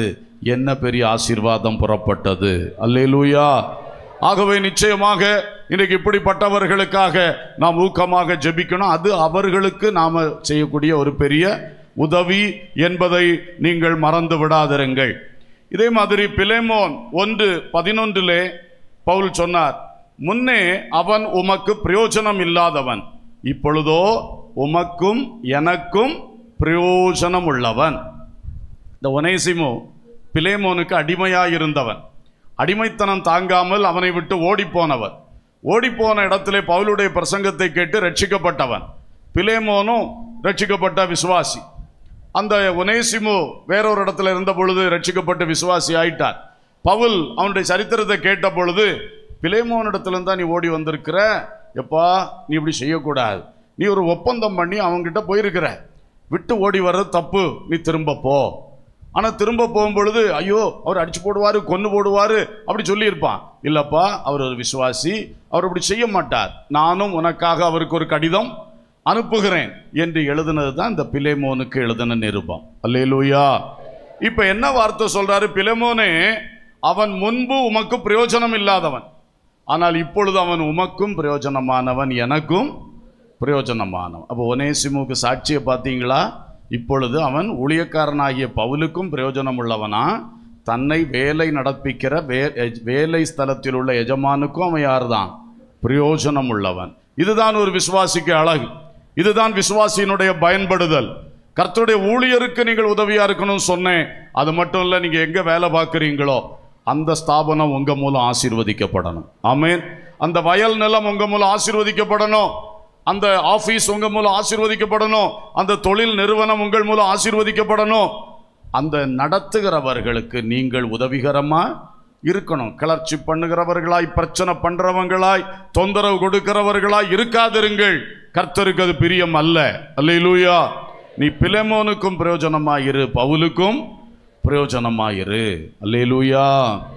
என்ன பெரிய ஆசீர்வாதம் புறப்பட்டது அல்லேலூயா ஆகவே நிச்சயமாக இன்றைக்கு இப்படிப்பட்டவர்களுக்காக நாம் ஊக்கமாக ஜெபிக்கணும் அது அவர்களுக்கு நாம செய்யக்கூடிய ஒரு பெரிய உதவி என்பதை நீங்கள் மறந்து விடாதிருங்கள் இதே மாதிரி பிலேமோன் ஒன்று பதினொன்றிலே பவுல் சொன்னார் முன்னே அவன் உமக்கு பிரயோஜனம் இல்லாதவன் இப்பொழுதோ உமக்கும் எனக்கும் பிரயோஜனம் உள்ளவன் இந்த ஒனேசிமு பிலேமோனுக்கு அடிமையாயிருந்தவன் அடிமைத்தனம் தாங்காமல் அவனை விட்டு ஓடிப்போனவன் ஓடிப்போன இடத்திலே பவுலுடைய பிரசங்கத்தை கேட்டு ரட்சிக்கப்பட்டவன் பிலேமோனும் ரட்சிக்கப்பட்ட விசுவாசி அந்த ஒனேசிமு வேறொரு இடத்துல இருந்த பொழுது ரட்சிக்கப்பட்டு விசுவாசி ஆயிட்டார் பவுல் அவனுடைய சரித்திரத்தை கேட்ட பொழுது பிலேமோனிடத்துல தான் நீ ஓடி வந்திருக்கிற எப்பா நீ இப்படி செய்யக்கூடாது நீ ஒரு ஒப்பந்தம் பண்ணி அவன்கிட்ட போயிருக்கிற விட்டு ஓடி வர்றது தப்பு நீ திரும்ப போ ஆனா திரும்ப போகும் பொழுது ஐயோ அவர் அடிச்சு போடுவாரு கொன்னு போடுவாரு அப்படி சொல்லியிருப்பான் இல்லப்பா அவர் ஒரு விசுவாசி அவர் அப்படி செய்ய மாட்டார் நானும் உனக்காக அவருக்கு ஒரு கடிதம் அனுப்புகிறேன் என்று எழுதினது தான் இந்த பிலேமோனுக்கு எழுதின நிருபம் அல்லேலூயா இப்ப என்ன வார்த்தை சொல்றாரு பிலேமோனே அவன் முன்பு உமக்கு பிரயோஜனம் இல்லாதவன் ஆனால் இப்பொழுது அவன் உமக்கும் பிரயோஜனமானவன் எனக்கும் பிரயோஜனமானவன் அப்போ ஒனேசிமுக்கு சாட்சியை பார்த்தீங்களா இப்பொழுது அவன் ஊழியக்காரனாகிய பவுலுக்கும் பிரயோஜனம் உள்ளவனா தன்னை வேலை நடப்பிக்கிற வே எஜ்- வேலை ஸ்தலத்தில் உள்ள எஜமானுக்கும் அவன் யார்தான் பிரயோஜனம் உள்ளவன் இதுதான் ஒரு விசுவாசிக்கு அழகு இதுதான் விசுவாசியினுடைய பயன்படுதல் கர்த்தருடைய ஊழியருக்கு நீங்கள் உதவியா இருக்கணும்னு சொன்னேன் அது மட்டும் இல்ல நீங்க எங்க வேலை பார்க்குறீங்களோ அந்த ஸ்தாபனம் உங்க மூலம் ஆசீர்வதிக்கப்படணும் ஆமென் அந்த வயல் நிலம் உங்க மூலம் ஆசீர்வதிக்கப்படணும் அந்த ஆபீஸ் உங்க மூலம் ஆசீர்வதிக்கப்படணும் அந்த தொழில் நிறுவனம் உங்கள் மூலம் ஆசீர்வதிக்கப்படணும் அந்த நடத்துகிறவர்களுக்கு நீங்கள் உதவிகரமா இருக்கணும் கிளர்ச்சி பண்ணுகிறவர்களாய் பிரச்சனை பண்றவங்களாய் தொந்தரவு கொடுக்கிறவர்களாய் இருக்காதிருங்கள் கர்த்தருக்கு அது பிரியம் அல்ல அல்லேலூயா நீ பிலமோனுக்கும் பிரயோஜனமாயிரு பவுலுக்கும் பிரயோஜனமாயிரு அல்லேலூயா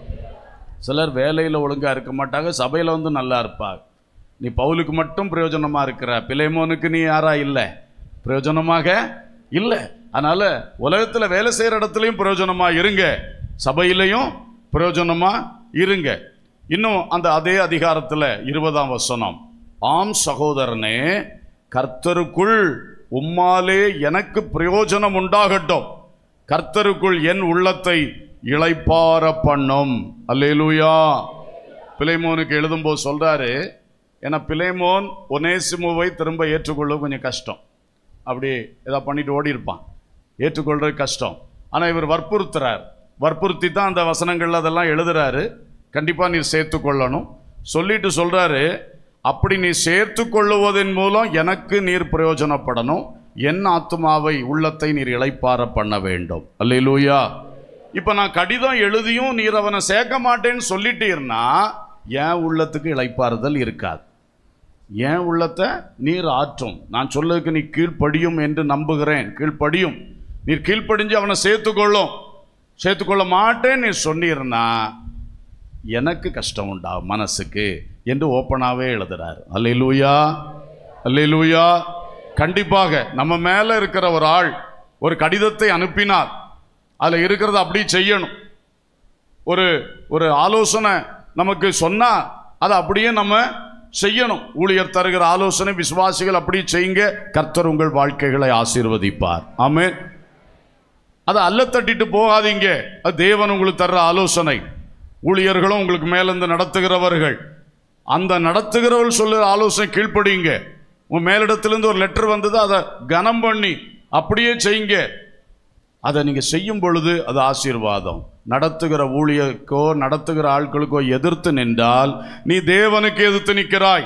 சிலர் வேலையில் ஒழுங்கா இருக்க மாட்டாங்க சபையில் வந்து நல்லா இருப்பாங்க நீ பவுலுக்கு மட்டும் பிரயோஜனமா இருக்கிற பிலேமோனுக்கு நீ யாரா இல்லை பிரயோஜனமாக இல்லை அதனால உலகத்துல வேலை செய்யற இடத்துலையும் பிரயோஜனமா இருங்க சபையிலையும் பிரயோஜனமா இருங்க இன்னும் அந்த அதே அதிகாரத்துல இருபதாம் வசனம் ஆம் சகோதரனே கர்த்தருக்குள் உம்மாலே எனக்கு பிரயோஜனம் உண்டாகட்டும் கர்த்தருக்குள் என் உள்ளத்தை இளைப்பார பண்ணும் அல்லேலூயா பிலேமோனுக்கு எழுதும்போது சொல்றாரு ஏன்னா பிலேமோன் ஒனேசிமுவை திரும்ப ஏற்றுக்கொள்ள கொஞ்சம் கஷ்டம் அப்படி ஏதாவது பண்ணிட்டு ஓடி இருப்பான் ஏற்றுக்கொள்றது கஷ்டம் ஆனால் இவர் வற்புறுத்துறார் வற்புறுத்தி தான் அந்த வசனங்கள்ல அதெல்லாம் எழுதுறாரு கண்டிப்பாக நீ சேர்த்து கொள்ளணும் சொல்லிட்டு சொல்றாரு அப்படி நீ சேர்த்து கொள்ளுவதன் மூலம் எனக்கு நீர் பிரயோஜனப்படணும் என் ஆத்மாவை உள்ளத்தை நீர் இளைப்பார பண்ண வேண்டும் அல்லேலூயா இப்போ நான் கடிதம் எழுதியும் நீர் அவனை சேர்க்க மாட்டேன்னு சொல்லிட்டீர்னா என் உள்ளத்துக்கு இளைப்பாறுதல் இருக்காது என் உள்ளத்தை நீர் ஆற்றும் நான் சொல்லதுக்கு நீ கீழ்ப்படியும் என்று நம்புகிறேன் கீழ்ப்படியும் நீர் கீழ்ப்படிஞ்சு அவனை சேர்த்துக்கொள்ளும் சேர்த்துக்கொள்ள மாட்டேன் நீ சொன்னீர்னா எனக்கு கஷ்டம் உண்டாகும் மனசுக்கு என்று ஓப்பனாகவே எழுதுறாரு அல்லேலூயா அல்லேலூயா கண்டிப்பாக நம்ம மேலே இருக்கிற ஒரு ஆள் ஒரு கடிதத்தை அனுப்பினார் அதில் இருக்கிறத அப்படி செய்யணும் ஒரு ஒரு ஆலோசனை நமக்கு சொன்னா அதை அப்படியே நம்ம செய்யணும் ஊழியர் தருகிற ஆலோசனை விசுவாசிகள் அப்படி செய்யுங்க கர்த்தர் உங்கள் வாழ்க்கைகளை ஆசீர்வதிப்பார் ஆமென் அதை அல்ல தட்டிட்டு போகாதீங்க அது தேவன் உங்களுக்கு தர்ற ஆலோசனை ஊழியர்களும் உங்களுக்கு மேலிருந்து நடத்துகிறவர்கள் அந்த நடத்துகிறவர்கள் சொல்லுற ஆலோசனை கீழ்ப்படியுங்க உன் மேலிடத்திலிருந்து ஒரு லெட்டர் வந்தது அதை கனம் பண்ணி அப்படியே செய்யுங்க அதை நீங்க செய்யும் பொழுது அது ஆசீர்வாதம் நடத்துகிற ஊழியருக்கோ நடத்துகிற ஆட்களுக்கோ எதிர்த்து நின்றால் நீ தேவனுக்கு எதிர்த்து நிற்கிறாய்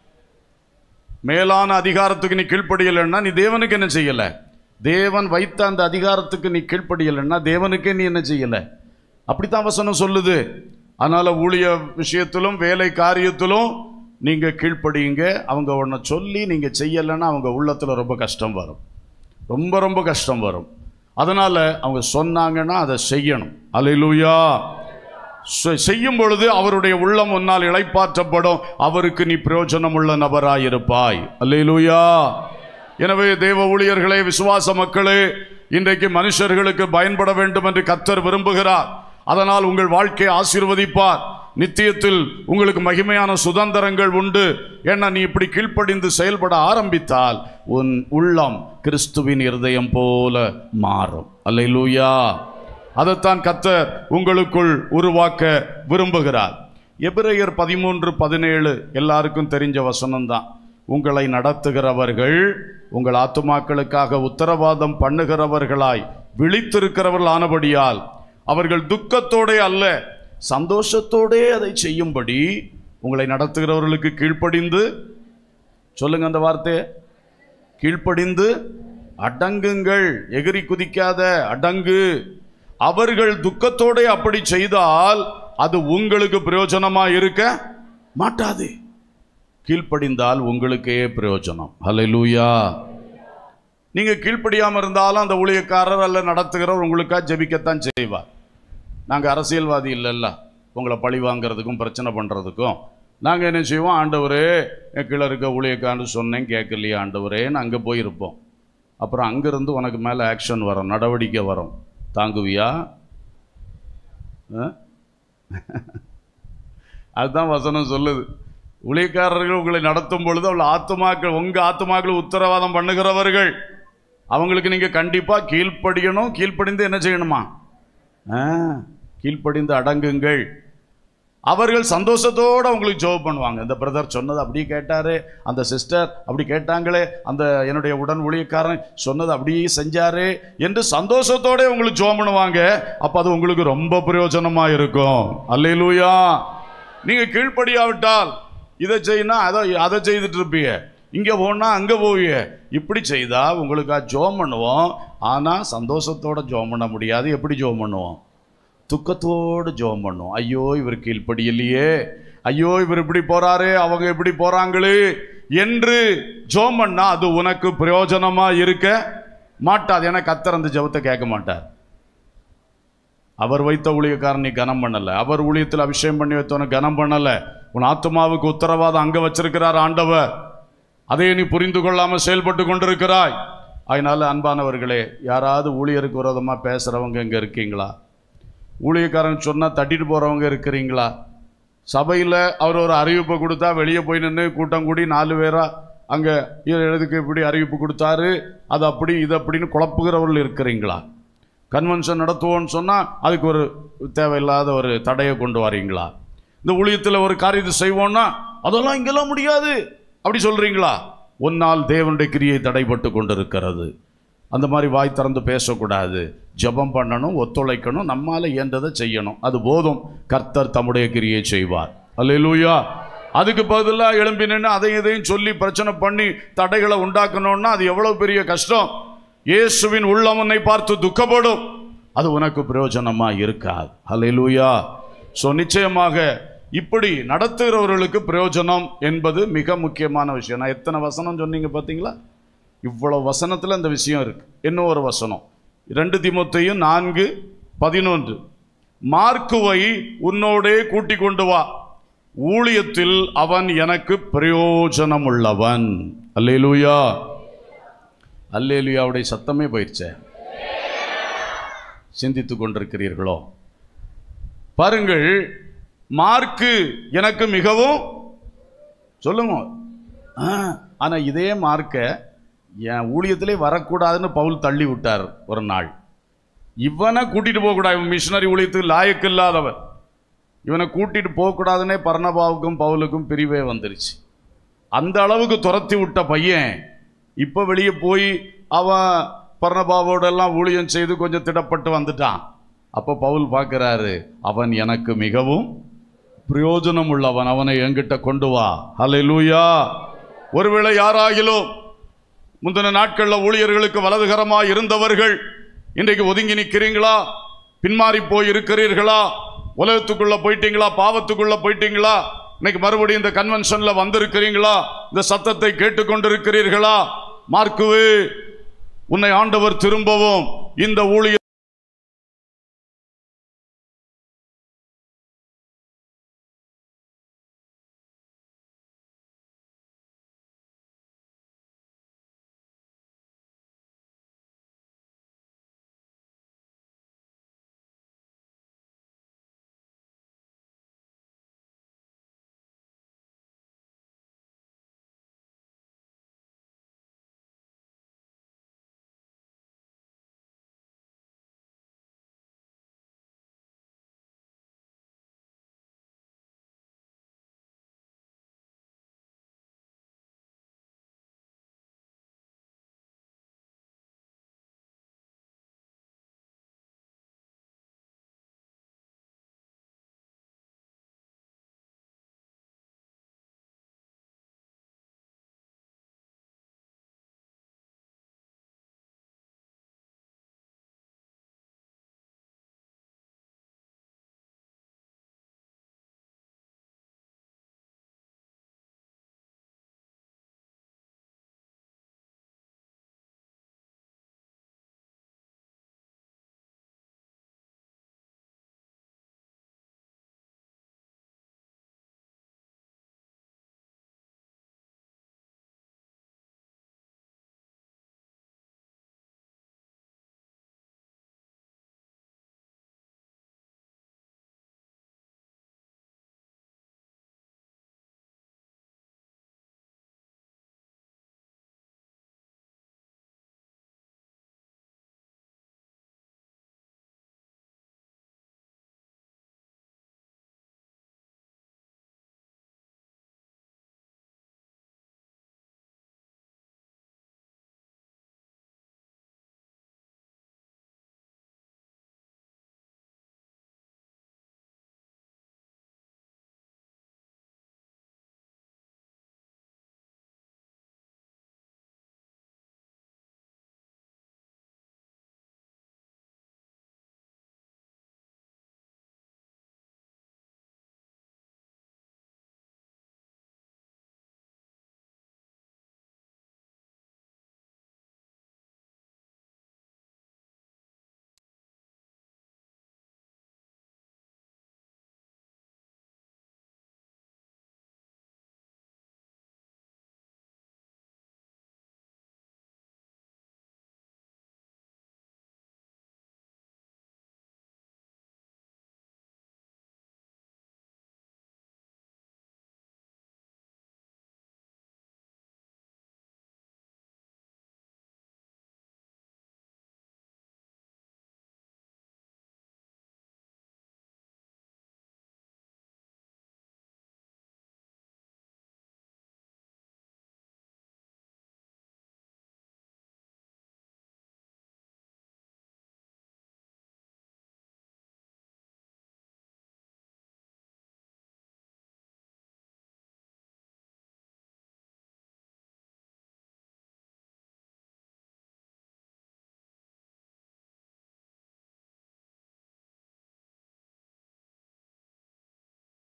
மேலான அதிகாரத்துக்கு நீ கீழ்ப்படியலைன்னா நீ தேவனுக்கு என்ன செய்யல தேவன் வைத்த அந்த அதிகாரத்துக்கு நீ கீழ்ப்படியலைன்னா தேவனுக்கே நீ என்ன செய்யல அப்படித்தான் வசனம் சொல்லுது அதனால ஊழிய விஷயத்திலும் வேலை காரியத்திலும் நீங்க கீழ்ப்படியுங்க அவங்க ஒன்றை சொல்லி நீங்க செய்யலைன்னா அவங்க உள்ளத்துல ரொம்ப கஷ்டம் வரும் ரொம்ப ரொம்ப கஷ்டம் வரும் அதனால அவங்க சொன்னாங்கன்னா அதை செய்யணும் அல்லேலூயா செ- செய்யும் பொழுது அவருடைய உள்ளம் உன்னால் இளைப்பாற்றப்படும் அவருக்கு நீ பிரயோஜனம் உள்ள நபராயிருப்பாய் அல்லேலூயா எனவே தேவ ஊழியர்களே விசுவாச மக்களே இன்றைக்கு மனுஷர்களுக்கு பயன்பட வேண்டும் என்று கர்த்தர் விரும்புகிறார் அதனால் உங்கள் வாழ்க்கையை ஆசீர்வதிப்பார் நித்தியத்தில் உங்களுக்கு மகிமையான சுதந்திரங்கள் உண்டு ஏன்னா நீ இப்படி கீழ்ப்படிந்து செயல்பட ஆரம்பித்தால் உன் உள்ளம் கிறிஸ்துவின் இருதயம் போல மாறும் அல்லேலூயா அதைத்தான் கத்தர் உங்களுக்குள் உருவாக்க விரும்புகிறார் எபிரேயர் பதிமூன்று பதினேழு எல்லாருக்கும் தெரிஞ்ச வசனம்தான் உங்களை நடத்துகிறவர்கள் உங்கள் ஆத்துமாக்களுக்காக உத்தரவாதம் பண்ணுகிறவர்களாய் விழித்திருக்கிறவர்கள் ஆனபடியால் அவர்கள் துக்கத்தோடே அல்ல சந்தோஷத்தோடே அதை செய்யும்படி உங்களை நடத்துகிறவர்களுக்கு கீழ்ப்படிந்து சொல்லுங்க அந்த வார்த்தையை கீழ்ப்படிந்து அடங்குங்கள் எகிரி குதிக்காத அடங்கு அவர்கள் துக்கத்தோடே அப்படி செய்தால் அது உங்களுக்கு பிரயோஜனமா இருக்க மாட்டாது கீழ்ப்படிந்தால் உங்களுக்கே பிரயோஜனம் ஹalleluya நீங்க கீழ்ப்படியாம இருந்தாலும் அந்த ஊழியக்காரர் அல்ல நடத்துகிறவர் உங்களுக்காக ஜெபிக்கத்தான் செய்வார் நாங்க அரசியல்வாதி இல்லைல்ல உங்களை பழி வாங்குறதுக்கும் பிரச்சனை பண்றதுக்கும் நாங்க என்ன செய்வோம் ஆண்டவரே என் கீழே இருக்க ஊழியக்காரன்னு சொன்னேன் கேட்கலையே ஆண்டவரேன்னு அங்கே போயிருப்போம் அப்புறம் அங்கிருந்து உனக்கு மேலே ஆக்ஷன் வரும் நடவடிக்கை வரும் தாங்குவியா ஆ? அதுதான் வசனம் சொல்லுது ஊழியக்காரர்கள் உங்களை நடத்தும் பொழுது அவள் ஆத்துமாக்கள் உங்க ஆத்துமாக்கள் உத்தரவாதம் பண்ணுகிறவர்கள் அவங்களுக்கு நீங்க கண்டிப்பா கீழ்ப்படியணும் கீழ்ப்படிந்து என்ன செய்யணுமா ஆ, கீழ்ப்படிந்து அடங்குங்கள் அவர்கள் சந்தோஷத்தோட உங்களுக்கு ஜோப் பண்ணுவாங்க இந்த பிரதர் சொன்னது அப்படி கேட்டாரு அந்த சிஸ்டர் அப்படி கேட்டாங்களே அந்த என்னுடைய உடன் ஊழியக்காரன் சொன்னது அப்படியே செஞ்சாரு என்று சந்தோஷத்தோட உங்களுக்கு ஜோம் பண்ணுவாங்க அப்ப அது உங்களுக்கு ரொம்ப பிரயோஜனமா இருக்கும் அல்லேலூயா நீங்க கீழ்ப்படியாவிட்டால் இதை செய்யினா அதை அதை செய்துட்டு இருப்பீங்க இங்க போனா அங்க போவீங்க இப்படி செய்தா உங்களுக்கா ஜோம் பண்ணுவோம் ஆனா சந்தோஷத்தோட ஜோம் பண்ண முடியாது எப்படி ஜோம் பண்ணுவோம் துக்கத்தோடு ஜெபம் பண்ணும் ஐயோ இவர் கீழ்ப்படியிலையே ஐயோ இவர் இப்படி போறாரே அவங்க இப்படி போறாங்களே என்று ஜெபம் பண்ணா அது உனக்கு பிரயோஜனமா இருக்க மாட்டாது ஏன்னா கத்தர் அந்த ஜெபத்தை கேட்க மாட்டார் அவர் வைத்த ஊழியக்காரன் நீ கனம் பண்ணல அவர் ஊழியத்தில் அபிஷேகம் பண்ணி வைத்தவன கனம் பண்ணல உன் ஆத்மாவுக்கு உத்தரவாதம் அங்க வச்சிருக்கிறார் ஆண்டவர் அதை நீ புரிந்து கொள்ளாம செயல்பட்டு கொண்டிருக்கிறாய் அதனால அன்பானவர்களே யாராவது ஊழியருக்கு விரோதமா பேசுறவங்க இங்க இருக்கீங்களா ஊழியக்காரன் சொன்னால் தட்டிட்டு போகிறவங்க இருக்கிறீங்களா சபையில் அவர் ஒரு அறிவிப்பை கொடுத்தா வெளியே போய் நின்று கூட்டம் கூடி நாலு பேரா அங்கே எதுக்கு இப்படி அறிவிப்பு கொடுத்தாரு அது அப்படி இது அப்படின்னு குழப்புகிறவர்கள் இருக்கிறீங்களா கன்வென்ஷன் நடத்துவோம்னு சொன்னால் அதுக்கு ஒரு தேவையில்லாத ஒரு தடையை கொண்டு வரீங்களா இந்த ஊழியத்தில் ஒரு காரியத்தை செய்வோம்னா அதெல்லாம் இங்கெல்லாம் முடியாது அப்படி சொல்கிறீங்களா ஒன்னால் தேவனுடைய கிரியை தடைப்பட்டு கொண்டிருக்கிறது அந்த மாதிரி வாய் திறந்து பேசக்கூடாது ஜெபம் பண்ணணும் ஒத்துழைக்கணும் நம்மால இயன்றதை செய்யணும் அது போதும் கர்த்தர் தம்முடைய கிரியை செய்வார் அல்லேலூயா அதுக்கு பதிலாக எழும்பி நின்று அதையும் இதையும் சொல்லி பிரச்சனை பண்ணி தடைகளை உண்டாக்கணும்னா அது எவ்வளவு பெரிய கஷ்டம் இயேசுவின் உள்ளம் உன்னை பார்த்து துக்கப்படும் அது உனக்கு பிரயோஜனமா இருக்காது அல்லேலூயா ஸோ நிச்சயமாக இப்படி நடத்துகிறவர்களுக்கு பிரயோஜனம் என்பது மிக முக்கியமான விஷயம் நான் எத்தனை வசனம் சொன்னீங்க பார்த்தீங்களா இவ்வளவு வசனத்தில் இந்த விஷயம் இருக்கு இன்னும் ஒரு வசனம் ரெண்டு திமுத்தையும் நான்கு பதினொன்று மார்க்குவை உன்னோடே கூட்டிக் கொண்டு வா ஊழியத்தில் அவன் எனக்கு பிரயோஜனம் உள்ளவன் அல்லேலூயா அல்லேலூயாவுடைய சத்தமே போயிடுச்சே சிந்தித்துக் கொண்டிருக்கிறீர்களோ பாருங்கள் மார்க்கு எனக்கு மிகவும் சொல்லுங்க ஆ, ஆனா இதே மார்க்கை என் ஊழியத்திலே வரக்கூடாதுன்னு பவுல் தள்ளி விட்டார் ஒரு நாள் இவனை கூட்டிட்டு போகக்கூடாது இவன் மிஷினரி ஊழியத்துக்கு லாயக்கு இல்லாதவன் இவனை கூட்டிட்டு போகக்கூடாதுன்னே பர்ணபாவுக்கும் பவுலுக்கும் பிரிவே வந்துருச்சு அந்த அளவுக்கு துரத்தி விட்ட பையன் இப்போ வெளியே போய் அவன் பர்ணபாவோடெல்லாம் ஊழியம் செய்து கொஞ்சம் திடப்பட்டு வந்துட்டான் அப்போ பவுல் பார்க்குறாரு அவன் எனக்கு மிகவும் பிரயோஜனம் உள்ளவன் அவனை என்கிட்ட கொண்டு வா ஹalleluya ஒருவேளை யாராகிலும் முந்தின நாட்களில் ஊழியர்களுக்கு வலதுகரமாக இருந்தவர்கள் இன்றைக்கு ஒதுங்கி நிற்கிறீங்களா பின்மாறி போய் இருக்கிறீர்களா உலகத்துக்குள்ள போயிட்டீங்களா பாவத்துக்குள்ள போயிட்டீங்களா இன்னைக்கு மறுபடியும் இந்த கன்வென்ஷன்ல வந்திருக்கிறீங்களா இந்த சத்தத்தை கேட்டுக்கொண்டிருக்கிறீர்களா மார்க்குவே உன்னை ஆண்டவர் திரும்பவும் இந்த ஊழிய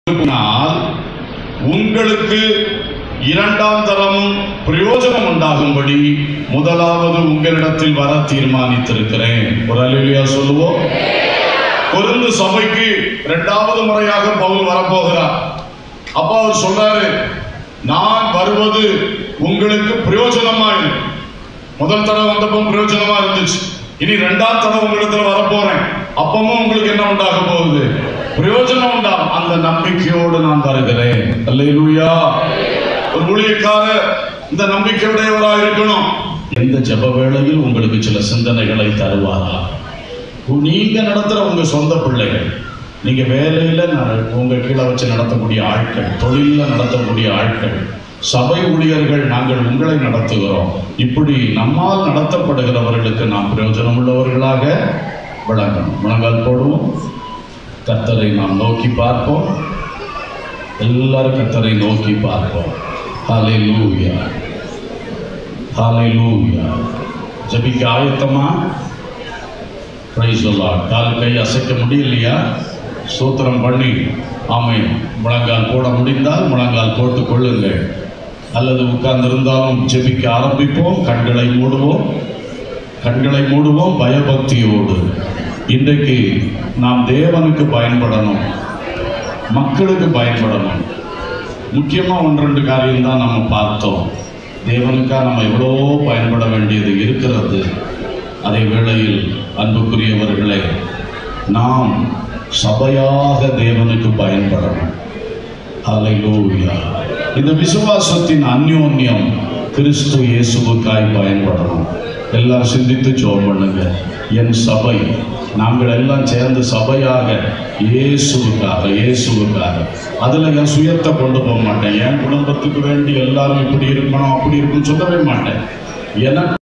அனுப்பினால் உங்களுக்கு இரண்டாம் தரமும் பிரயோஜனம் உண்டாகும்படி முதலாவது உங்களிடத்தில் வர தீர்மானித்திருக்கிறேன் ஒரு அலுவலியா சொல்லுவோம் கொருந்து சபைக்கு இரண்டாவது முறையாக பவுல் வரப்போகிறார் அப்ப அவர் சொல்றாரு நான் வருவது உங்களுக்கு பிரயோஜனமா இருக்கு முதல் தடவை வந்தப்போ பிரயோஜனமா இருந்துச்சு இனி ரெண்டாம் தடவை உங்களிடத்துல வரப்போறேன் அப்பமும் உங்களுக்கு என்ன உண்டாக போகுது பிரயோஜனம் உண்டாகும் அந்த நம்பிக்கையோடு நான் வருகிறேன் அல்லேலூயா ஒரு ஊழியக்காரர் இந்த நம்பிக்கையுடையவராக இருக்கணும் எந்த ஜெப வேளையில் உங்களுக்கு சில சிந்தனைகளை தருவாரா நீங்க நடத்துற உங்க சொந்த பிள்ளைகள் நீங்க வேலையில ந- உங்க கீழே வச்சு நடத்தக்கூடிய ஆட்கள் தொழிலில் நடத்தக்கூடிய ஆட்கள் சபை ஊழியர்கள் நாங்கள் உங்களை நடத்துகிறோம் இப்படி நம்மால் நடத்தப்படுகிறவர்களுக்கு நாம் பிரயோஜனம் உள்ளவர்களாக விளங்கணும் முழங்கால் போடுவோம் கர்த்தரை நாம் நோக்கி பார்ப்போம் எல்லாரும் கர்த்தரை நோக்கி பார்ப்போம் ஹalleluya ஹalleluya ஜெபிக்க ஆயத்தமா பிரைஸ் கால் கை அசைக்க முடியலையா சூத்திரம் பண்ணி ஆமை முழங்கால் போட முடிந்தால் முழங்கால் போட்டுக் கொள்ளுங்கள் அல்லது உட்கார்ந்திருந்தாலும் ஜெபிக்க ஆரம்பிப்போம் கண்களை மூடுவோம் கண்களை மூடுவோம் பயபக்தியோடு இன்றைக்கு நாம் தேவனுக்கு பயன்படணும் மக்களுக்கு பயன்படணும் முக்கியமா ஒன்று ரெண்டு காரியம் தான் நம்ம பார்த்தோம் தேவனுக்கா நம்ம எவ்வளோ பயன்பட வேண்டியது இருக்கிறது அதே வேளையில் அன்புக்குரியவர்களே நாம் சபையாக தேவனுக்கு பயன்படணும் ஹalleluya இந்த விசுவாசத்தின் அந்யோன்யம் கிறிஸ்து இயேசுவுக்காய் பயன்படணும் எல்லாரும் சிந்தித்து ஜெபம் பண்ணுங்க என் சபை நாங்கள் எல்லாம் சேர்ந்து சபையாக இயேசுவுக்காக இயேசுவுக்காக அதுல என் சுயத்தை கொண்டு போக மாட்டேன் என் குடும்பத்துக்கு வேண்டி எல்லாரும் இப்படி இருக்கணும் அப்படி இருக்கணும் சொல்லவே மாட்டேன் எனக்கு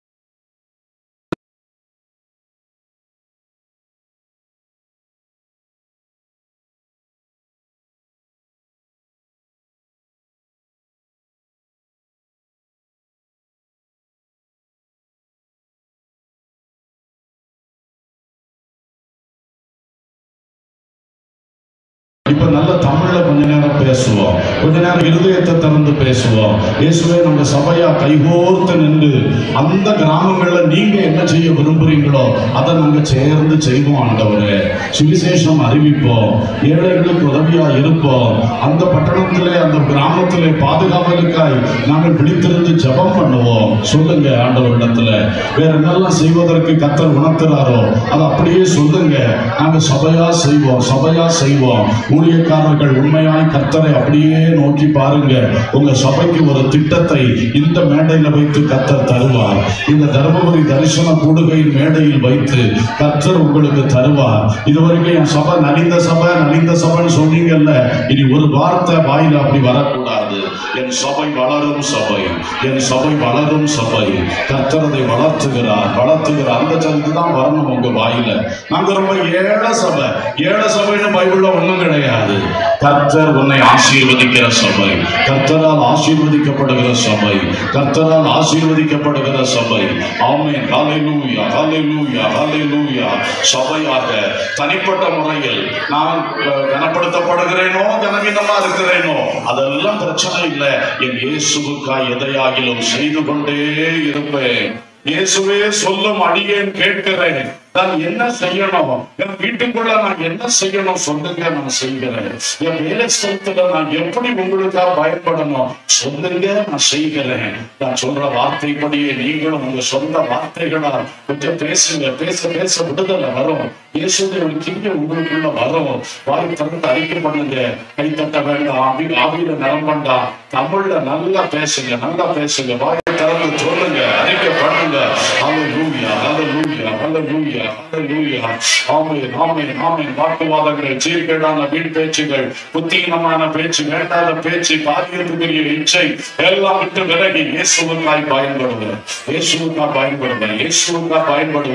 இப்ப நல்ல தமிழ்ல கொஞ்ச நேரம் பேசுவோம் கொஞ்ச நேரம் இருதயத்தை திறந்து பேசுவோம் இயேசுவே நம்ம சபையா கைகோர்த்து நின்று அந்த கிராமங்கள்ல நீங்க என்ன செய்ய விரும்புறீங்களோ அதை நாங்க சேர்ந்து செய்வோம் ஆண்டவரே சுவிசேஷம் அறிவிப்போம் ஏழைகளுக்கு உதவியா இருப்போம் அந்த பட்டணத்திலே அந்த கிராமத்திலே பாதுகாவலுக்காய் நாங்கள் விழித்திருந்து ஜெபம் பண்ணுவோம் சொல்லுங்க ஆண்டவரிடத்துல வேற என்னெல்லாம் செய்வதற்கு கத்தர் உணர்த்துறாரோ அதை அப்படியே சொல்லுங்க நாங்க சபையா செய்வோம் சபையா செய்வோம் ஊழியக்காரர்கள் உண்மையாய் கர்த்தரை அப்படியே நோக்கி பாருங்க உங்க சபைக்கு ஒரு திட்டத்தை இந்த மேடையில வைத்து கர்த்தர் தருவார் இந்த தர்மபுரி தரிசன கூடுகையின் மேடையில் வைத்து கர்த்தர் உங்களுக்கு தருவார் இதுவரைக்கும் என் சபை நலிந்த சபை நலிந்த சபைன்னு சொன்னீங்கல்ல இனி ஒரு வார்த்தை வாயில அப்படி வரக்கூடாது என் சபை வளரும் சபை என் சபை வளரும் சபை கர்த்தர் அதை வளர்த்துகிறார் வளர்த்துகிறார் அந்த சந்தி தான் வரணும் உங்க வாயில நாங்க ரொம்ப ஏழை சபை ஏழை சபைன்னு பைபிள்ல ஒண்ணும் கிடையாது கர்த்தர் உன்னை ஆசீர்வதிக்கிற சபை கர்த்தரால் ஆசீர்வதிக்கப்படுகிற சபை கர்த்தரால் ஆசீர்வதிக்கப்படுகிற சபை ஆமென் ஹalleluya ஹalleluya ஹalleluya சபையாக தனிப்பட்ட முறையில் நான் அஹ், கனப்படுத்தப்படுகிறேனோ கனவீனமா இருக்கிறேனோ அதெல்லாம் பிரச்சனை இல்லை என் இயேசுவுக்காய் எதையாகிலும் செய்து கொண்டே இருப்பேன் இயேசுவே சொல்லும் அடியேன் கேட்கிறேன் நான் என்ன செய்யணும் என் வீட்டுக்குள்ள நான் என்ன செய்யணும் சொல்லுங்க நான் செய்கிறேன் என் வேலை ஸ்தலத்துல நான் எப்படி உங்களுக்காக பயன்படணும் சொல்லுங்க நான் செய்கிறேன் நான் சொல்ற வார்த்தைப்படியே நீங்களும் உங்க சொந்த வார்த்தைகளா கொஞ்சம் பேசுங்க பேச பேச விடுதலை வரும் இயேசுடைய ஒரு கிங்க உங்களுக்குள்ள வரும் வாய் திறந்து அறிக்கை பண்ணுங்க கை தட்ட வேண்டாம் ஆவி ஆவியில நிரம்பண்டா தமிழ்ல நல்லா பேசுங்க நல்லா பேசுங்க வாய் திறந்து சொல்லுங்க அறிக்கை பண்ணுங்க ஹalleluya ஹalleluya ஹalleluya ஹalleluya ஆமென் ஆமென் ஆமென் வாக்குவாதங்கள் சீர்கேடான வீண் பேச்சுகள் புத்தீனமான பேச்சு வேண்டாத பேச்சு காரியத்துக்குரிய இச்சை எல்லாம் விட்டு விலகி இயேசுவுக்காய் பயன்படுவேன் இயேசுவுக்காய் பயன்படுவேன் இயேசுவுக்காய் பயன்படுவேன்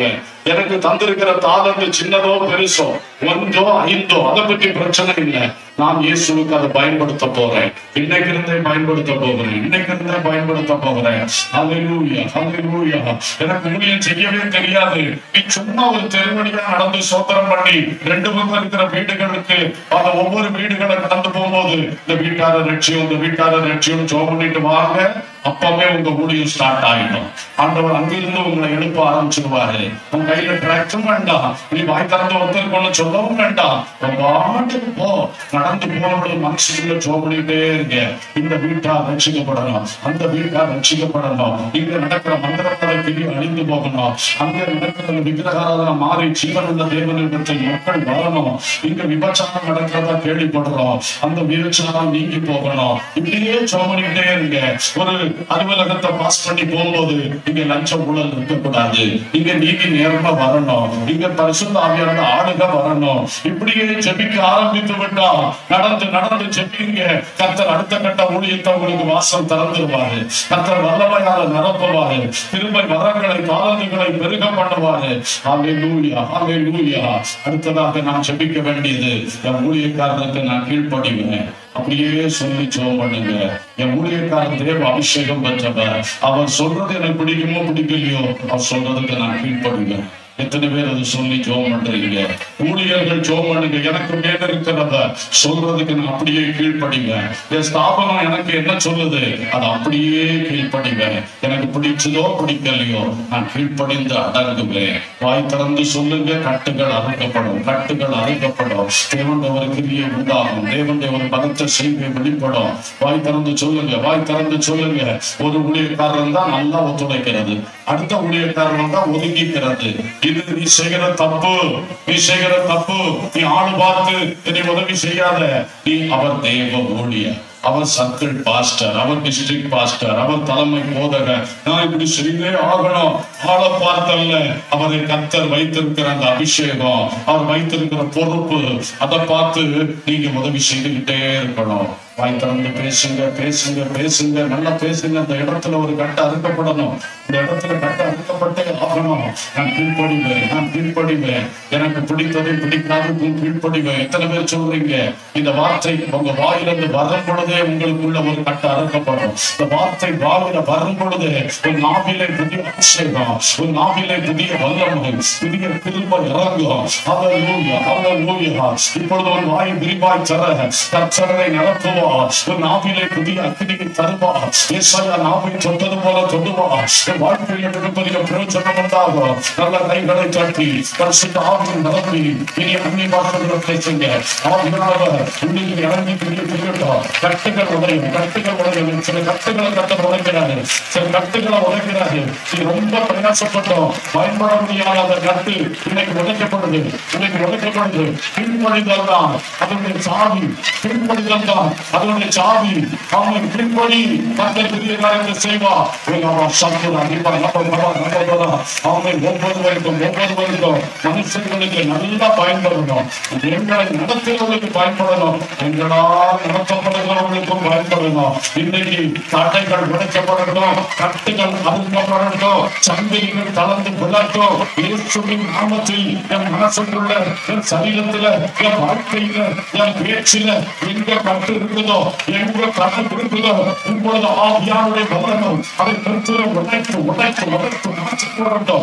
எனக்கு தந்திருக்கிற தாளந்து சின்னதோ பெருசோ ஒன்றோ ஐந்தோ அதை பற்றி பிரச்சனை இல்லை நான் இயேசுவுக்கு அதை பயன்படுத்த போறேன் இன்னைக்கு இருந்தே பயன்படுத்த போகிறேன் இன்னைக்கு இருந்தே பயன்படுத்த போகிறேன் ஹalleluya ஹalleluya எனக்கு ஊழியம் செய்யவே தெரியாது நீ சும்மா ஒரு தெருவழியா நடந்து சோத்திரம் பண்ணி ரெண்டு பக்கம் இருக்கிற வீடுகளுக்கு அந்த ஒவ்வொரு வீடுகளை கடந்து போகும்போது இந்த வீட்டார லட்சியம் இந்த வீட்டார லட்சியம் ஜோ பண்ணிட்டு வாங்க அப்பவே உங்க ஊழியம் ஸ்டார்ட் ஆயிடும் ஆண்டவர் அங்கிருந்து உங்களை எழுப்ப ஆரம்பிச்சிருவாரு உன் கையில டிராக்டும் வேண்டாம் நீ வாய் திறந்து ஒருத்தருக்கு ஒண்ணு சொல்லவும் வேண்டாம் உன் பாட்டுக்கு போ நடந்து போனவர்கள் மனசுக்குள்ள ஜோ பண்ணிட்டே இருங்க இந்த வீட்டா ரட்சிக்கப்படணும் அந்த வீட்டா ரட்சிக்கப்படணும் இங்க நடக்கிற மந்திரங்களை பிரி அழிந்து போகணும் அங்க நடக்கிற விக்கிரகாராதனை மாறி ஜீவனுள்ள தேவனிடத்தில் மக்கள் வரணும் இங்க விபச்சாரம் நடக்கிறதா கேள்விப்படுறோம் அந்த விபச்சாரம் நீங்கி போகணும் இப்படியே ஜோ பண்ணிக்கிட்டே இருங்க ஒரு அலுவலகத்தை பாஸ் பண்ணி போகும்போது இங்க லஞ்ச ஊழல் இருக்கக்கூடாது இங்க நீதி நேர்மை வரணும் இங்க பரிசுத்த ஆவியான ஆளுக வரணும் இப்படியே ஜெபிக்க ஆரம்பித்து விட்டா நடந்து நடந்து ஜெபிங்க கர்த்தர் அடுத்த கட்ட ஊழியத்தை உங்களுக்கு வாசல் திறந்துருவாரு கர்த்தர் வல்லமையால நிரப்புவாரு திரும்ப வரங்களை தாளந்துகளை பெருக பண்ணுவாரு ஹalleluya ஹalleluya அடுத்ததாக நான் ஜெபிக்க வேண்டியது என் ஊழியக்காரருக்கு நான் கீழ்ப்படிவேன் அப்படியே சொல்லி ஜெபம் பண்ணுங்க என் ஊழியக்காரன் தேவ அபிஷேகம் பெற்றவர் அவர் சொல்றது எனக்கு பிடிக்குமோ பிடிக்கலையோ அவர் சொல்றதுக்கு நான் கீழ்ப்படுவேன் எத்தனை பேர் அது சொல்லி ஜோம் பண்றீங்க ஊழியர்கள் ஜோம் பண்ணுங்க எனக்கு மேல இருக்கிறத சொல்றதுக்கு நான் அப்படியே கீழ்ப்படிவேன் என் ஸ்தாபனம் எனக்கு என்ன சொல்லுது அதை அப்படியே கீழ்ப்படிவேன் எனக்கு பிடிச்சதோ பிடிக்கலையோ நான் கீழ்ப்படிந்து அடங்குவேன் வாய் திறந்து சொல்லுங்க கட்டுகள் அறுக்கப்படும் கட்டுகள் அறுக்கப்படும் தேவனுடைய ஒரு கிரியை உண்டாகும் தேவனுடைய ஒரு பதத்த செய்கை வெளிப்படும் வாய் திறந்து சொல்லுங்க வாய் திறந்து சொல்லுங்க ஒரு ஊழியக்காரன் தான் நல்லா ஒத்துழைக்கிறது அடுத்த ஊழியக்காரன் தான் ஒதுங்கிக்கிறது இது நீ செய்கிற தப்பு நீ செய்கிற தப்பு நீ ஆளு பார்த்து என்னை உதவி செய்யாத நீ அவர் தேவ ஊழியர் அவர் சர்க்கிள் பாஸ்டர் அவர் டிஸ்ட்ரிக்ட் பாஸ்டர் அவர் தலைமை போதகர் நான் இப்படி செய்தே ஆகணும் ஆளை பார்த்தல்ல அவரை கத்தர் வைத்திருக்கிற அந்த அபிஷேகம் அவர் வைத்திருக்கிற பொறுப்பு அதை பார்த்து நீங்க உதவி செய்துகிட்டே இருக்கணும் வாய் திறந்து பேசுங்க பேசுங்க பேசுங்க நல்லா பேசுங்க அந்த இடத்துல ஒரு கட்ட அறுக்கப்படணும் இந்த இடத்துல கட்ட அறுக்கப்பட்டே ஆகணும் நான் கீழ்ப்படிவேன் நான் கீழ்ப்படிவேன் எனக்கு பிடித்தது பிடிக்காததுக்கும் கீழ்ப்படிவேன் எத்தனை பேர் சொல்றீங்க இந்த வார்த்தை உங்க வாயிலிருந்து வரும் பொழுதே உங்களுக்குள்ள ஒரு கட்ட அறுக்கப்படும் இந்த வார்த்தை வாயில வரும் பொழுது ஒரு நாவிலே புதிய அபிஷேகம் ஒரு நாவிலே புதிய வல்லமை புதிய திரும்ப இறங்கும் ஹalleluya ஹalleluya இப்பொழுது ஒரு வாய் விரிவாய் தர கர்த்தரை நிரப்புவா ஒரு நாவிலே புதிய அக்கினியை தருவா ஏசாயா நாவை தொட்டது போல தொடுவா என் வாழ்க்கையில் மிகப்பெரிய பிரயோஜனம் உண்டாகும் நல்ல கைகளை தட்டி பரிசுத்த ஆவியின் நிரப்பி இனி அந்நிய பாஷைகளை பேசுங்க ஆவியானவர் உள்ளில் இறங்கி பெரிய பெரியட்டும் கட்டுகள் உடையும் கட்டுகள் உடையும் சில கட்டுகளை கட்ட உடைக்கிறாரு சில கட்டுகளை உடைக்கிறாரு இது ரொம்ப பிரயாசப்பட்டோம் பயன்பட முடியாத அந்த கட்டு இன்னைக்கு உடைக்கப்படுது இன்னைக்கு உடைக்கப்படுது பின்படிதல் தான் அதனுடைய சாவி பின்படிதல் தான் அதனுடைய சாவி அவன் பின்படி தந்தை பெரிய காரியத்தை செய்வா சத்துரா நிப்பா நம்ப நம்ப நம்ப அவன் ஒவ்வொரு வரைக்கும் ஒவ்வொரு வரைக்கும் மனுஷங்களுக்கு நல்லா பயன்படணும் எங்களை நடத்துகிறவர்களுக்கு பயன்படணும் எங்களால் நடத்தப்படுகிறவர்களுக்கும் பயன்படணும் இன்னைக்கு தடைகள் உடைக்கப்படட்டும் கட்டுகள் அறுக்கப்படட்டும் சங்கிலிகள் கலந்து விழட்டும் இயேசுவின் நாமத்தில் என் மனசுக்குள்ள என் சரீரத்துல என் வாழ்க்கையில என் பேச்சில எங்க கட்டு இருக்குதோ எங்க கட்டு இருக்குதோ இப்பொழுது ஆவியானுடைய வல்லனம் அதை பெற்று உடைத்து உடைத்து உடைத்து மாற்றி போடட்டும்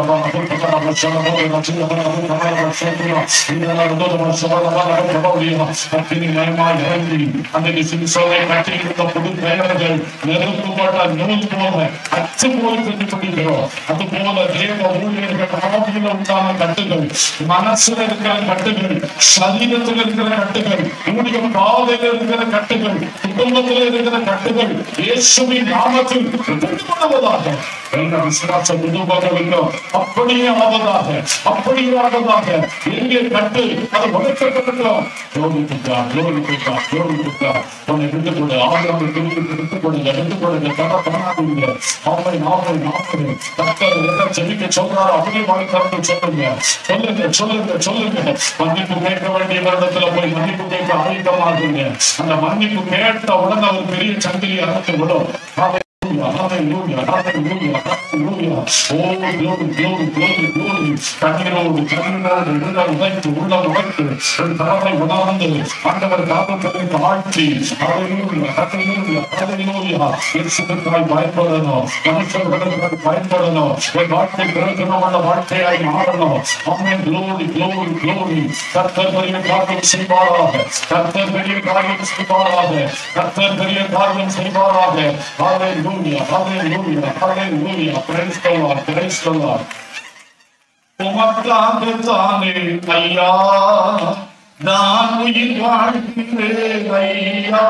அன்றைக்கு சிறுசோலை கட்டியிருந்த புது பெயர்கள் நெருப்புப்பட்ட நூல் போல அச்சு போல கட்டுப்படுகிறோம் அது போல தேவ ஊழியர்கள் ஆவியில உண்டான கட்டுகள் மனசுல இருக்கிற கட்டுகள் சரீரத்தில் இருக்கிற கட்டுகள் உங்களுடைய பாதையில இருக்கிற கட்டுகள் குடும்பத்தில் இருக்கிற கட்டுகள் இயேசுவின் நாமத்தில் விடுபடுவதாக என்ற விசுவாச குடும்பங்களுக்கும் அப்படியே ஆவதாக அப்படியே ஆவதாக எங்கே கட்டு அது உடைக்கப்பட்டிருக்கிறோம் ஜோதிக்குக்கா ஜோதிக்குக்கா ஜோதிக்குக்கா உன்னை விட்டு கொடு ஆதரவு திருப்பி விட்டு கொடுங்க விட்டு கொடுங்க தர பண்ணாதீங்க ஆமை நாமை நாமை கத்தர் எதை செவிக்க சொல்றாரோ அப்படியே வாய் திறந்து சொல்லுங்க சொல்லுங்க சொல்லுங்க சொல்லுங்க மன்னிப்பு கேட்க வேண்டிய இடத்துல போய் மன்னிப்பு கேட்க ஆயுதமாகுங்க அந்த மன்னிப்பு கேட்ட உடனே ஒரு பெரிய சங்கிலி அறுத்து விடும் hallelujah, hallelujah, hallelujah, hallelujah. Oh, glory, glory, glory, glory. கண்ணீரோடு, கண்ணீரோடு, உள்ள உடைத்து, உள்ள உடைத்து, என் தவறை உணர்ந்து, ஆண்டவர் காப்பத்தை தாழ்த்தி, hallelujah, hallelujah, hallelujah. இயேசுவுக்காய் பயன்படணும். மனுஷர்களுக்காய் பயன்படணும். என் வாழ்க்கை பிரயோஜனமுள்ள வாழ்க்கையாய் மாறணும். ஆமென். Glory, glory, glory. கர்த்தர் பெரிய காரியம் செய்வாராக. கர்த்தர் பெரிய காரியம் செய்வாராக. கர்த்தர் பெரிய காரியம் செய்வாராக. Hallelujah, hallelujah, hallelujah. Praise the Lord, praise the Lord. உமக்காக தானே ஐயா நான் உயிர் வாழ்கிறேன் ஐயா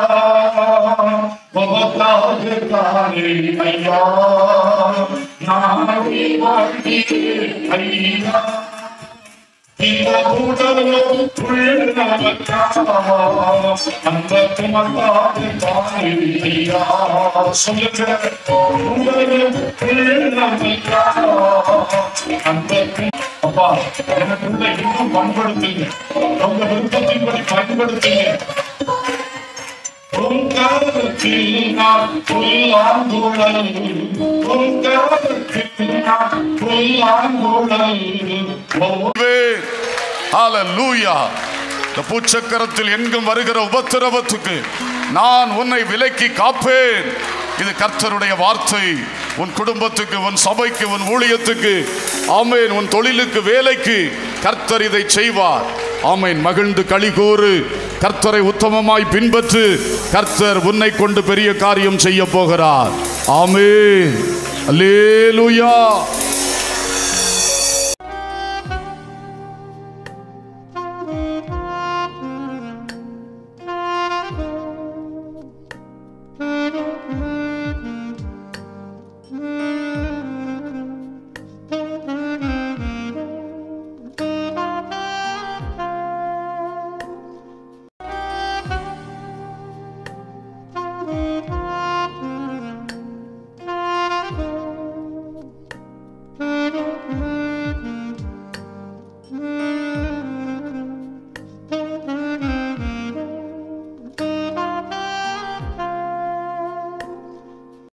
உமக்காக தானே ஐயா நான் உயிர் வாழ்கிறேன் ஐயா இந்த உடலும் உள்ளவற்றால் அந்த குமத்தாது தாயா சொல்லுங்க உடலும் உள்ளவற்றால் அந்த கு- அப்பா எனக்குள்ள இன்னும் பண்படுத்துங்க உங்க விருப்பத்தின்படி பயன்படுத்துங்க உன் கரத்தில் நான் புல்லாங்குழல் உன் கரத்தில் நான் புல்லாங்குழல் ஒவ்வொரு ஹalleluya இந்த பூச்சக்கரத்தில் எங்கும் வருகிற உபத்திரவத்துக்கு நான் உன்னை விலக்கி காப்பேன் இது கர்த்தருடைய வார்த்தை உன் குடும்பத்துக்கு உன் சபைக்கு உன் ஊழியத்துக்கு ஆமேன் உன் தொழிலுக்கு வேலைக்கு கர்த்தர் இதை செய்வார் ஆமேன் மகிழ்ந்து களி கூறு கர்த்தரை உத்தமமாய் பின்பற்று கர்த்தர் உன்னை கொண்டு பெரிய காரியம் செய்ய போகிறார் ஆமேன் அல்லேலூயா